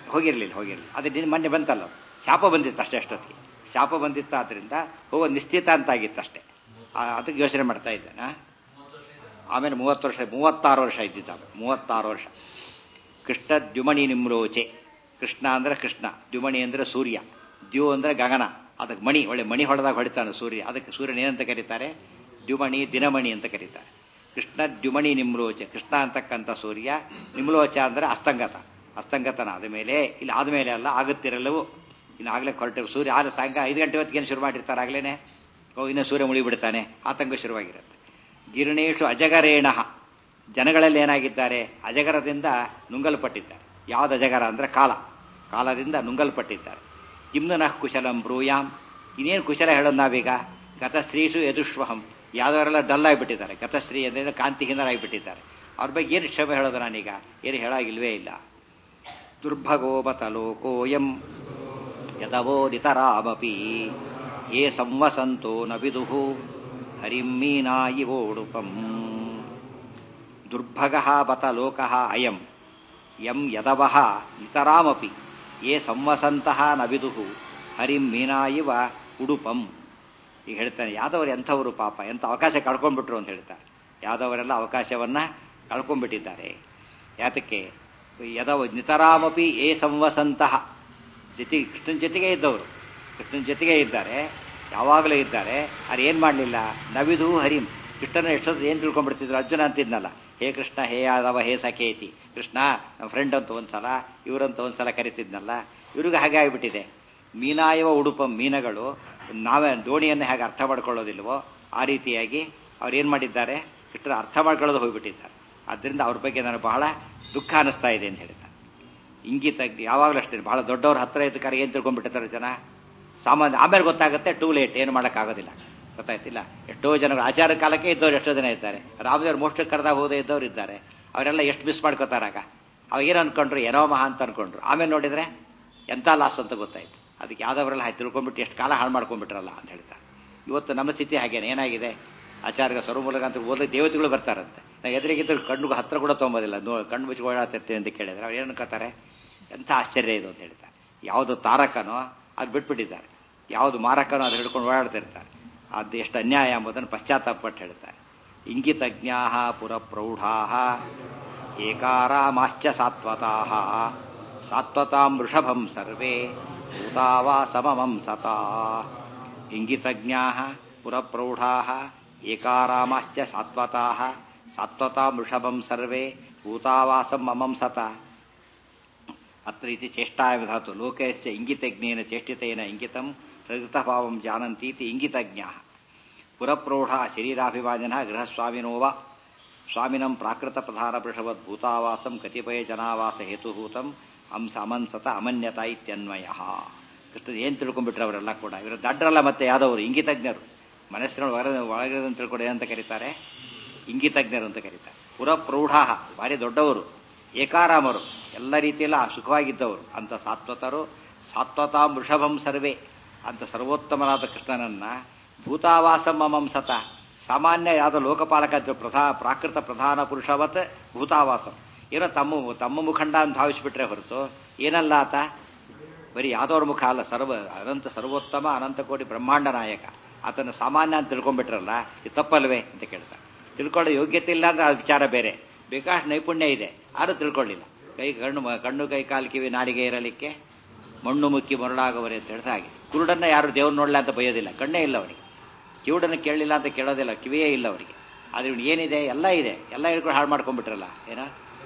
ಹೋಗಿರಲಿಲ್ಲ ಹೋಗಿರಲಿಲ್ಲ ಅದು ನಿನ್ನ ಮೊನ್ನೆ ಬಂತಲ್ಲ ಅದು. ಶಾಪ ಬಂದಿತ್ತು ಅಷ್ಟೇ ಅಷ್ಟೊತ್ತಿಗೆ ಶಾಪ ಬಂದಿತ್ತು ಆದ್ದರಿಂದ ಹೋಗೋ ನಿಶ್ಚಿತ ಅಂತ ಆಗಿತ್ತು ಅಷ್ಟೇ ಆ, ಅದಕ್ಕೆ ಯೋಚನೆ ಮಾಡ್ತಾ ಇದ್ದೇನೆ ಆಮೇಲೆ ಮೂವತ್ತು ವರ್ಷ ಮೂವತ್ತಾರು ವರ್ಷ ಇದ್ದಿದ್ದ ಆಮೇಲೆ ಮೂವತ್ತಾರು ವರ್ಷ ಕೃಷ್ಣ ದ್ಯುಮಣಿ ನಿಮ್ರೋಚೆ ಕೃಷ್ಣ ಅಂದ್ರೆ ಕೃಷ್ಣ ದ್ಯುಮಣಿ ಅಂದ್ರೆ ಸೂರ್ಯ ದ್ಯು ಅಂದ್ರೆ ಗಗನ ಅದಕ್ಕೆ ಮಣಿ ಒಳ್ಳೆ ಮಣಿ ಹೊಡೆದಾಗ ಹೊಡಿತಾನೆ ಸೂರ್ಯ ಅದಕ್ಕೆ ಸೂರ್ಯನ ಏನಂತ ಕರೀತಾರೆ ದ್ಯುಮಣಿ ದಿನಮಣಿ ಅಂತ ಕರೀತಾರೆ ಕೃಷ್ಣ ದ್ಯುಮಣಿ ನಿಮ್ರೋಚ ಕೃಷ್ಣ ಅಂತಕ್ಕಂಥ ಸೂರ್ಯ ನಿಮ್ಲೋಚ ಅಂದ್ರೆ ಅಸ್ತಂಗತ ಅಸ್ತಂಗತನ ಆದ ಮೇಲೆ ಇಲ್ಲಿ ಆದಮೇಲೆ ಅಲ್ಲ ಆಗುತ್ತಿರಲ್ಲವು ಇನ್ನು ಆಗ್ಲೇ ಹೊರಟು ಸೂರ್ಯ ಆದ ಸಾಯಂಕಾಲ ಐದು ಗಂಟೆ ಹೊತ್ತಿಗೆ ಏನು ಶುರು ಮಾಡಿರ್ತಾರೆ ಆಗ್ಲೇನೆ ಓ ಇನ್ನು ಸೂರ್ಯ ಮುಳಿ ಬಿಡ್ತಾನೆ ಆತಂಕ ಶುರುವಾಗಿರುತ್ತೆ ಗಿರಣೇಶು ಅಜಗರೇಣ ಜನಗಳಲ್ಲಿ ಏನಾಗಿದ್ದಾರೆ ಅಜಗರದಿಂದ ನುಂಗಲ್ಪಟ್ಟಿದ್ದಾರೆ ಯಾವ್ದು ಅಜಗರ ಅಂದ್ರೆ ಕಾಲ ಕಾಲದಿಂದ ನುಂಗಲ್ಪಟ್ಟಿದ್ದಾರೆ ಕಿಮ್ನಃ ಕುಶಲಂ ಬ್ರೂಯಾಂ ಇನ್ನೇನು ಕುಶಲ ಹೇಳೋದು ನಾವೀಗ ಗತಸ್ತ್ರೀಸು ಯದುಷ್ವಹಂ ಯಾವ್ದವರೆಲ್ಲ ಡಲ್ ಆಗಿಬಿಟ್ಟಿದ್ದಾರೆ ಗತಸ್ತ್ರೀ ಅಂದ್ರೆ ಕಾಂತಿಹೀನರಾಗಿಬಿಟ್ಟಿದ್ದಾರೆ ಅವ್ರ ಬಗ್ಗೆ ಏನು ಕ್ಷಮೆ ಹೇಳೋದು ನಾನೀಗ ಏನು ಹೇಳಾಗಿಲ್ವೇ ಇಲ್ಲ ದುರ್ಭಗೋಪತ ಲೋಕೋಯಂ ಯದವೋದಿತರಾಮಪಿ ಯೇ ಸಂವಸಂತೋ ನ ವಿದುಹು ಹರಿಂ ಮೀನಾಯಿವೋಡುಪಂ ದುರ್ಭಗ ಬತ ಲೋಕ ಅಯಂ ಯಂ ಯದವಃ ಇತರಾಮಪಿ ಯೇ ಸಂವಸಂತಹ ನ ವಿದುಹು ಹರಿಂ ಮೀನಾಯಿವ ಉಡುಪಂ ಈಗ ಹೇಳ್ತಾನೆ ಯಾದವರು ಎಂಥವರು ಪಾಪ ಎಂಥ ಅವಕಾಶ ಕಳ್ಕೊಂಡ್ಬಿಟ್ರು ಅಂತ ಹೇಳ್ತಾರೆ ಯಾದವರೆಲ್ಲ ಅವಕಾಶವನ್ನ ಕಳ್ಕೊಂಡ್ಬಿಟ್ಟಿದ್ದಾರೆ ಯಾತಕ್ಕೆ ಯದವ ನಿತರಾಮಪಿ ಏ ಸಂವಸಂತಹ ಜೊತೆ ಕೃಷ್ಣನ ಜೊತೆಗೆ ಇದ್ದವರು ಕೃಷ್ಣನ ಜೊತೆಗೆ ಇದ್ದಾರೆ ಯಾವಾಗಲೂ ಇದ್ದಾರೆ ಅದು ಏನು ಮಾಡಲಿಲ್ಲ ನವಿದು ಹರಿಂ ಕೃಷ್ಣನ ಎಷ್ಟೊತ್ತು ಏನು ತಿಳ್ಕೊಂಡ್ಬಿಡ್ತಿದ್ರು ಅರ್ಜುನ ಅಂತಿದ್ನಲ್ಲ ಹೇ ಕೃಷ್ಣ ಹೇ ಯಾದವ ಹೇ ಸಖೇತಿ ಕೃಷ್ಣ ನಮ್ಮ ಫ್ರೆಂಡ್ ಅಂತ ಒಂದ್ಸಲ ಇವರಂತ ಒಂದ್ಸಲ ಕರಿತಿದ್ನಲ್ಲ ಇವ್ರಿಗೂ ಹಾಗೆ ಆಗಿಬಿಟ್ಟಿದೆ ಮೀನಾಯವ ಉಡುಪ ಮೀನಗಳು ನಾವೇ ದೋಣಿಯನ್ನು ಹೇಗೆ ಅರ್ಥ ಮಾಡ್ಕೊಳ್ಳೋದಿಲ್ವೋ ಆ ರೀತಿಯಾಗಿ ಅವ್ರು ಏನು ಮಾಡಿದ್ದಾರೆ ಕೃಷ್ಣನ ಅರ್ಥ ಮಾಡ್ಕೊಳ್ಳೋದು ಹೋಗ್ಬಿಟ್ಟಿದ್ದಾರೆ ಆದ್ದರಿಂದ ಅವ್ರ ಬಗ್ಗೆ ನನಗೆ ಬಹಳ ದುಃಖ ಅನಿಸ್ತಾ ಇದೆ ಅಂತ ಹೇಳ್ತಾರೆ ಇಂಗಿತ ಯಾವಾಗಲೂ ಅಷ್ಟೇ ಬಹಳ ದೊಡ್ಡವ್ರ ಹತ್ರ ಇದ್ದಕ್ಕಾರೆ ಏನು ತಿಳ್ಕೊಂಡ್ಬಿಟ್ಟಿರ್ತಾರೆ ಜನ ಸಾಮಾನ್ಯ ಆಮೇಲೆ ಗೊತ್ತಾಗುತ್ತೆ ಟೂ ಲೇಟ್ ಏನು ಮಾಡೋಕ್ಕಾಗೋದಿಲ್ಲ ಗೊತ್ತಾಯ್ತಿಲ್ಲ ಎಷ್ಟೋ ಜನಗಳು ಆಚಾರ ಕಾಲಕ್ಕೆ ಇದ್ದವ್ರು ಎಷ್ಟೋ ಜನ ಇದ್ದಾರೆ ರಾಮದೇವ್ರು ಮೋಕ್ಷ ಕರೆದಾಗ ಹೋದೇ ಇದ್ದವ್ರು ಇದ್ದಾರೆ ಅವರೆಲ್ಲ ಎಷ್ಟು ಮಿಸ್ ಮಾಡ್ಕೋತಾರಾಗ ಅವಾಗ ಏನು ಅನ್ಕೊಂಡ್ರು ಏನೋ ಮಹಾ ಅಂತ ಅನ್ಕೊಂಡ್ರು ಆಮೇಲೆ ನೋಡಿದ್ರೆ ಎಂಥ ಲಾಸ್ ಅಂತ ಗೊತ್ತಾಯ್ತು ಅದಕ್ಕೆ ಯಾವ್ದವರೆಲ್ಲ ಹಾಗೆ ತಿಳ್ಕೊಂಡ್ಬಿಟ್ಟು ಎಷ್ಟು ಕಾಲ ಹಾಳು ಮಾಡ್ಕೊಂಡ್ಬಿಟ್ರಲ್ಲ ಅಂತ ಹೇಳ್ತಾರೆ ಇವತ್ತು ನಮ್ಮ ಸ್ಥಿತಿ ಹಾಗೇನೆ ಏನಾಗಿದೆ ಆಚಾರ್ಯ ಸರ್ವಮೂಲಕ ಅಂತ ಓದೋ ದೇವತೆಗಳು ಬರ್ತಾರಂತೆ ನಾವು ಎದುರಿಗಿದ್ದು ಕಣ್ಣು ಹತ್ರ ಕೂಡ ತೊಗೊಂಬೋದಿಲ್ಲ ನೋ ಕಣ್ಣು ಮುಚ್ಚಿ ಓಡಾಡ್ತಿರ್ತೀವಿ ಅಂತ ಕೇಳಿದ್ರೆ ಅವ್ರು ಏನು ಅನ್ಕೋತಾರೆ ಎಂಥ ಆಶ್ಚರ್ಯ ಇದು ಅಂತ ಹೇಳ್ತಾರೆ ಯಾವುದು ತಾರಕನೋ ಅದು ಬಿಟ್ಬಿಟ್ಟಿದ್ದಾರೆ ಯಾವುದು ಮಾರಕನೋ ಅದು ಹಿಡ್ಕೊಂಡು ಓಡಾಡ್ತಿರ್ತಾರೆ ಅದು ಎಷ್ಟು ಅನ್ಯಾಯ ಎಂಬುದನ್ನು ಪಶ್ಚಾತ್ತಾಪಟ್ಟು ಹೇಳ್ತಾರೆ ಇಂಗಿತಜ್ಞಾ ಪುರಪ್ರೌಢಾ ಏಕಾರಾಮಾಶ್ಚ ಸಾತ್ವತಾ ಸಾತ್ವತಾಂ ವೃಷಭಂ ಸರ್ವೇ ಭೂತಾವಾ ಸಮಮಂ ಸತಾ ಇಂಗಿತಜ್ಞಾ ಪುರಪ್ರೌಢಾ ಏಕಾರಾಮಾಶ್ಚ ಸಾತ್ವತಾ ಸಾತ್ವತಾಂ ವೃಷಭಂ ಸರ್ವೇ ಭೂತಾವಾಸಂ ಮಮಂ ಸತ ಅತ್ರ ಇತಿ ಚೇಷ್ಟಾವಿಧಾತು ಲೋಕಸ್ಯ ಇಂಗಿತಜ್ಞೇನ ಚೇಷ್ಟಿತೇನ ಇಂಗಿತಂ ಪ್ರಕೃತಭಾವಂ ಜಾನಂತೀತಿ ಇಂಗಿತಜ್ಞಾ ಪುರಪ್ರೌಢ ಶರೀರಾಭಿವಾಜನ ಗೃಹಸ್ವಾಮಿನೋ ವಾ ಸ್ವಾಮಿನಂ ಪ್ರಾಕೃತ ಪ್ರಧಾನ ವೃಷವದ್ ಭೂತಾವಾಸಂ ಕತಿಪಯ ಜನಾವಾಸ ಹೇತುಭೂತಂ ಹಂಸ ಅಮನ್ಸತ ಅಮನ್ಯತ ಇತ್ಯನ್ವಯ ಕೃಷ್ಣ ಏನು ತಿಳ್ಕೊಂಡ್ಬಿಟ್ರೆ ಅವರೆಲ್ಲ ಕೂಡ ಇವರು ದಡ್ಡರಲ್ಲ ಮತ್ತೆ ಯಾದವರು ಇಂಗಿತಜ್ಞರು ಮನಸ್ಸಿನ ಒಳಗೆ ಒಳಗೆ ತಿಳ್ಕೊಂಡು ಏನಂತ ಕರೀತಾರೆ ಇಂಗಿತಜ್ಞರು ಅಂತ ಕರೀತಾರೆ ಪುರಪ್ರೌಢ ಭಾರಿ ದೊಡ್ಡವರು ಏಕಾರಾಮರು ಎಲ್ಲ ರೀತಿಯಲ್ಲ ಸುಖವಾಗಿದ್ದವರು ಅಂತ ಸಾತ್ವತರು ಸಾತ್ವತಾಂ ವೃಷಭಂ ಸರ್ವೇ ಅಂತ ಸರ್ವೋತ್ತಮನಾದ ಕೃಷ್ಣನನ್ನ ಭೂತಾವಾಸ ಮಮಂ ಸತ ಸಾಮಾನ್ಯ ಯಾವ್ದೋ ಲೋಕಪಾಲಕ ಅಂತ ಪ್ರಧಾ ಪ್ರಾಕೃತ ಪ್ರಧಾನ ಪುರುಷವತ್ ಭೂತಾವಾಸಂ ಏನೋ ತಮ್ಮ ತಮ್ಮ ಮುಖಂಡ ಅಂತ ಭಾವಿಸ್ಬಿಟ್ರೆ ಹೊರತು ಏನಲ್ಲ ಆತ ಬರೀ ಯಾವ್ದವ್ರ ಮುಖ ಅಲ್ಲ ಸರ್ವ ಅನಂತ ಸರ್ವೋತ್ತಮ ಅನಂತ ಕೋಟಿ ಬ್ರಹ್ಮಾಂಡ ನಾಯಕ ಆತನ ಸಾಮಾನ್ಯ ಅಂತ ತಿಳ್ಕೊಂಡ್ಬಿಟ್ರಲ್ಲ ಇದು ತಪ್ಪಲ್ವೇ ಅಂತ ಕೇಳ್ತಾರೆ ತಿಳ್ಕೊಳ್ಳೋ ಯೋಗ್ಯತೆ ಇಲ್ಲ ಅಂದ್ರೆ ಅದು ವಿಚಾರ ಬೇರೆ ಬೇಕಾಷ್ಟು ನೈಪುಣ್ಯ ಇದೆ ಆದ್ರೂ ತಿಳ್ಕೊಳ್ಳಿಲ್ಲ ಕೈ ಕಣ್ಣು ಕಣ್ಣು ಕೈ ಕಾಲು ಕಿವಿ ನಾಲಿಗೆ ಇರಲಿಕ್ಕೆ ಮಣ್ಣು ಮುಕ್ಕಿ ಮರಳಾಗುವರೆ ಅಂತ ಹೇಳ್ತಾ ಹಾಗೆ ಕುರುಡನ್ನ ಯಾರು ದೇವ್ರು ನೋಡಲ್ಲ ಅಂತ ಬೈಯೋದಿಲ್ಲ ಕಣ್ಣೇ ಇಲ್ಲ ಅವನಿಗೆ ಕಿವುಡನ್ನು ಕೇಳಲಿಲ್ಲ ಅಂತ ಕೇಳೋದಿಲ್ಲ ಕಿವಿಯೇ ಇಲ್ಲ ಅವರಿಗೆ ಆದ್ರೆ ಇವ್ನು ಏನಿದೆ ಎಲ್ಲ ಇದೆ ಎಲ್ಲ ಹೇಳ್ಕೊಂಡು ಹಾಳು ಮಾಡ್ಕೊಂಡ್ಬಿಟ್ರಲ್ಲ ಏನ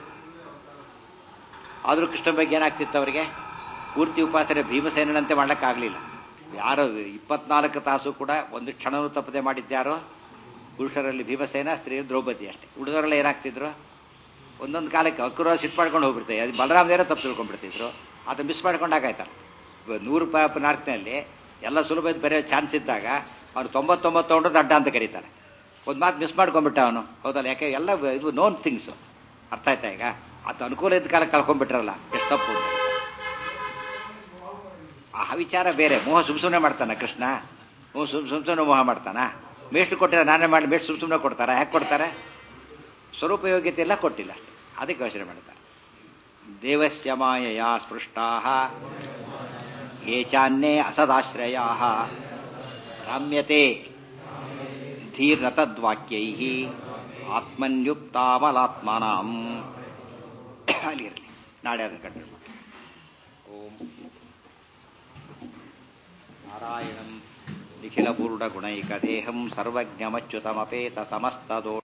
ಆದ್ರೂ ಕೃಷ್ಣ ಬಗ್ಗೆ ಏನಾಗ್ತಿತ್ತು ಅವರಿಗೆ ಪೂರ್ತಿ ಉಪಾಸನೆ ಭೀಮಸೇನಂತೆ ಮಾಡ್ಲಿಕ್ಕಾಗಲಿಲ್ಲ ಯಾರು ಇಪ್ಪತ್ನಾಲ್ಕು ತಾಸು ಕೂಡ ಒಂದು ಕ್ಷಣವೂ ತಪ್ಪದೆ ಮಾಡಿದ್ಯಾರೋ ಪುರುಷರಲ್ಲಿ ಭೀಮಸೇನ ಸ್ತ್ರೀಯರು ದ್ರೌಪದಿ ಅಷ್ಟೇ ಹುಡುಗರೆಲ್ಲ ಏನಾಗ್ತಿದ್ರು ಒಂದೊಂದು ಕಾಲಕ್ಕೆ ಅಕ್ಕುರ ಸಿಟ್ಟು ಮಾಡ್ಕೊಂಡು ಹೋಗ್ಬಿಡ್ತಾರೆ ಅದು ಬಲರಾಮದೇರ ತಪ್ಪು ತಿಳ್ಕೊಂಡ್ಬಿಡ್ತಿದ್ರು ಅದು ಮಿಸ್ ಮಾಡ್ಕೊಂಡಾಗಾಯ್ತಲ್ಲ ನೂರು ರೂಪಾಯಿ ನಾಲ್ಕನಲ್ಲಿ ಎಲ್ಲ ಸುಲಭ ಬೇರೆ ಚಾನ್ಸ್ ಇದ್ದಾಗ ಅವ್ರು ತೊಂಬತ್ತೊಂಬತ್ತು ತೊಗೊಂಡ್ರೆ ದಡ್ಡ ಅಂತ ಕರೀತಾರೆ ಒಂದು ಮಾತು ಮಿಸ್ ಮಾಡ್ಕೊಂಡ್ಬಿಟ್ಟ ಅವನು ಹೌದಲ್ಲ ಯಾಕೆ ಎಲ್ಲ ಇದು ನೋನ್ ಥಿಂಗ್ಸ್ ಅರ್ಥ ಆಯ್ತಾ ಈಗ ಅದು ಅನುಕೂಲ ಇದ್ದ ಕಾಲಕ್ಕೆ ಕಳ್ಕೊಂಡ್ಬಿಟ್ರಲ್ಲ ಎಷ್ಟು ತಪ್ಪು ಅಂತ ಆ ವಿಚಾರ ಬೇರೆ ಮೋಹ ಸುಮ್ ಸುಮ್ಮನೆ ಮಾಡ್ತಾನ ಕೃಷ್ಣ ಮೋಹ ಸುಮ್ ಸುಮ್ ಸುಮ್ಮನೆ ಮೋಹ ಮಾಡ್ತಾನ ಮೇಷ್ಟು ಕೊಟ್ಟಿರ ನಾನೇ ಮಾಡಿ ಮೇಷ್ಟು ಸುಮ್ ಸುಮ್ಮನೆ ಕೊಡ್ತಾರ ಯಾಕೆ ಕೊಡ್ತಾರೆ ಸ್ವರೂಪ ಯೋಗ್ಯತೆ ಎಲ್ಲ ಕೊಟ್ಟಿಲ್ಲ ಅಷ್ಟೇ ಅದಕ್ಕೆ ಯೋಚನೆ ಮಾಡ್ತಾರೆ ದೇವಸ್ಯ ಮಾಯೆಯ ಸ್ಪೃಷ್ಟಾಃ ಯೇ ಚಾನ್ಯೇ ಅಸದಾಶ್ರಯಾಃ ರಾಮ್ಯತೆ ಧೀರ್ನತದ್ವಾಕ್ಯೈಃ ಆತ್ಮನ್ಯುಕ್ತಾಮಲಾತ್ಮನಾಂ ಅಲ್ಲಿರಲಿ ನಾಳೆ ಅದನ್ನು ಕಂಟಿನ್ಯೂ ಮಾಡಿ ಓಂ ನಾರಾಯಣಂ ನಿಖಿಲಪೂರ್ಣಗುಣೈಕದೇಹಂ ಸರ್ವಜ್ಞಮಚ್ಯುತಮಪೇತ ಸಮಸ್ತದೋ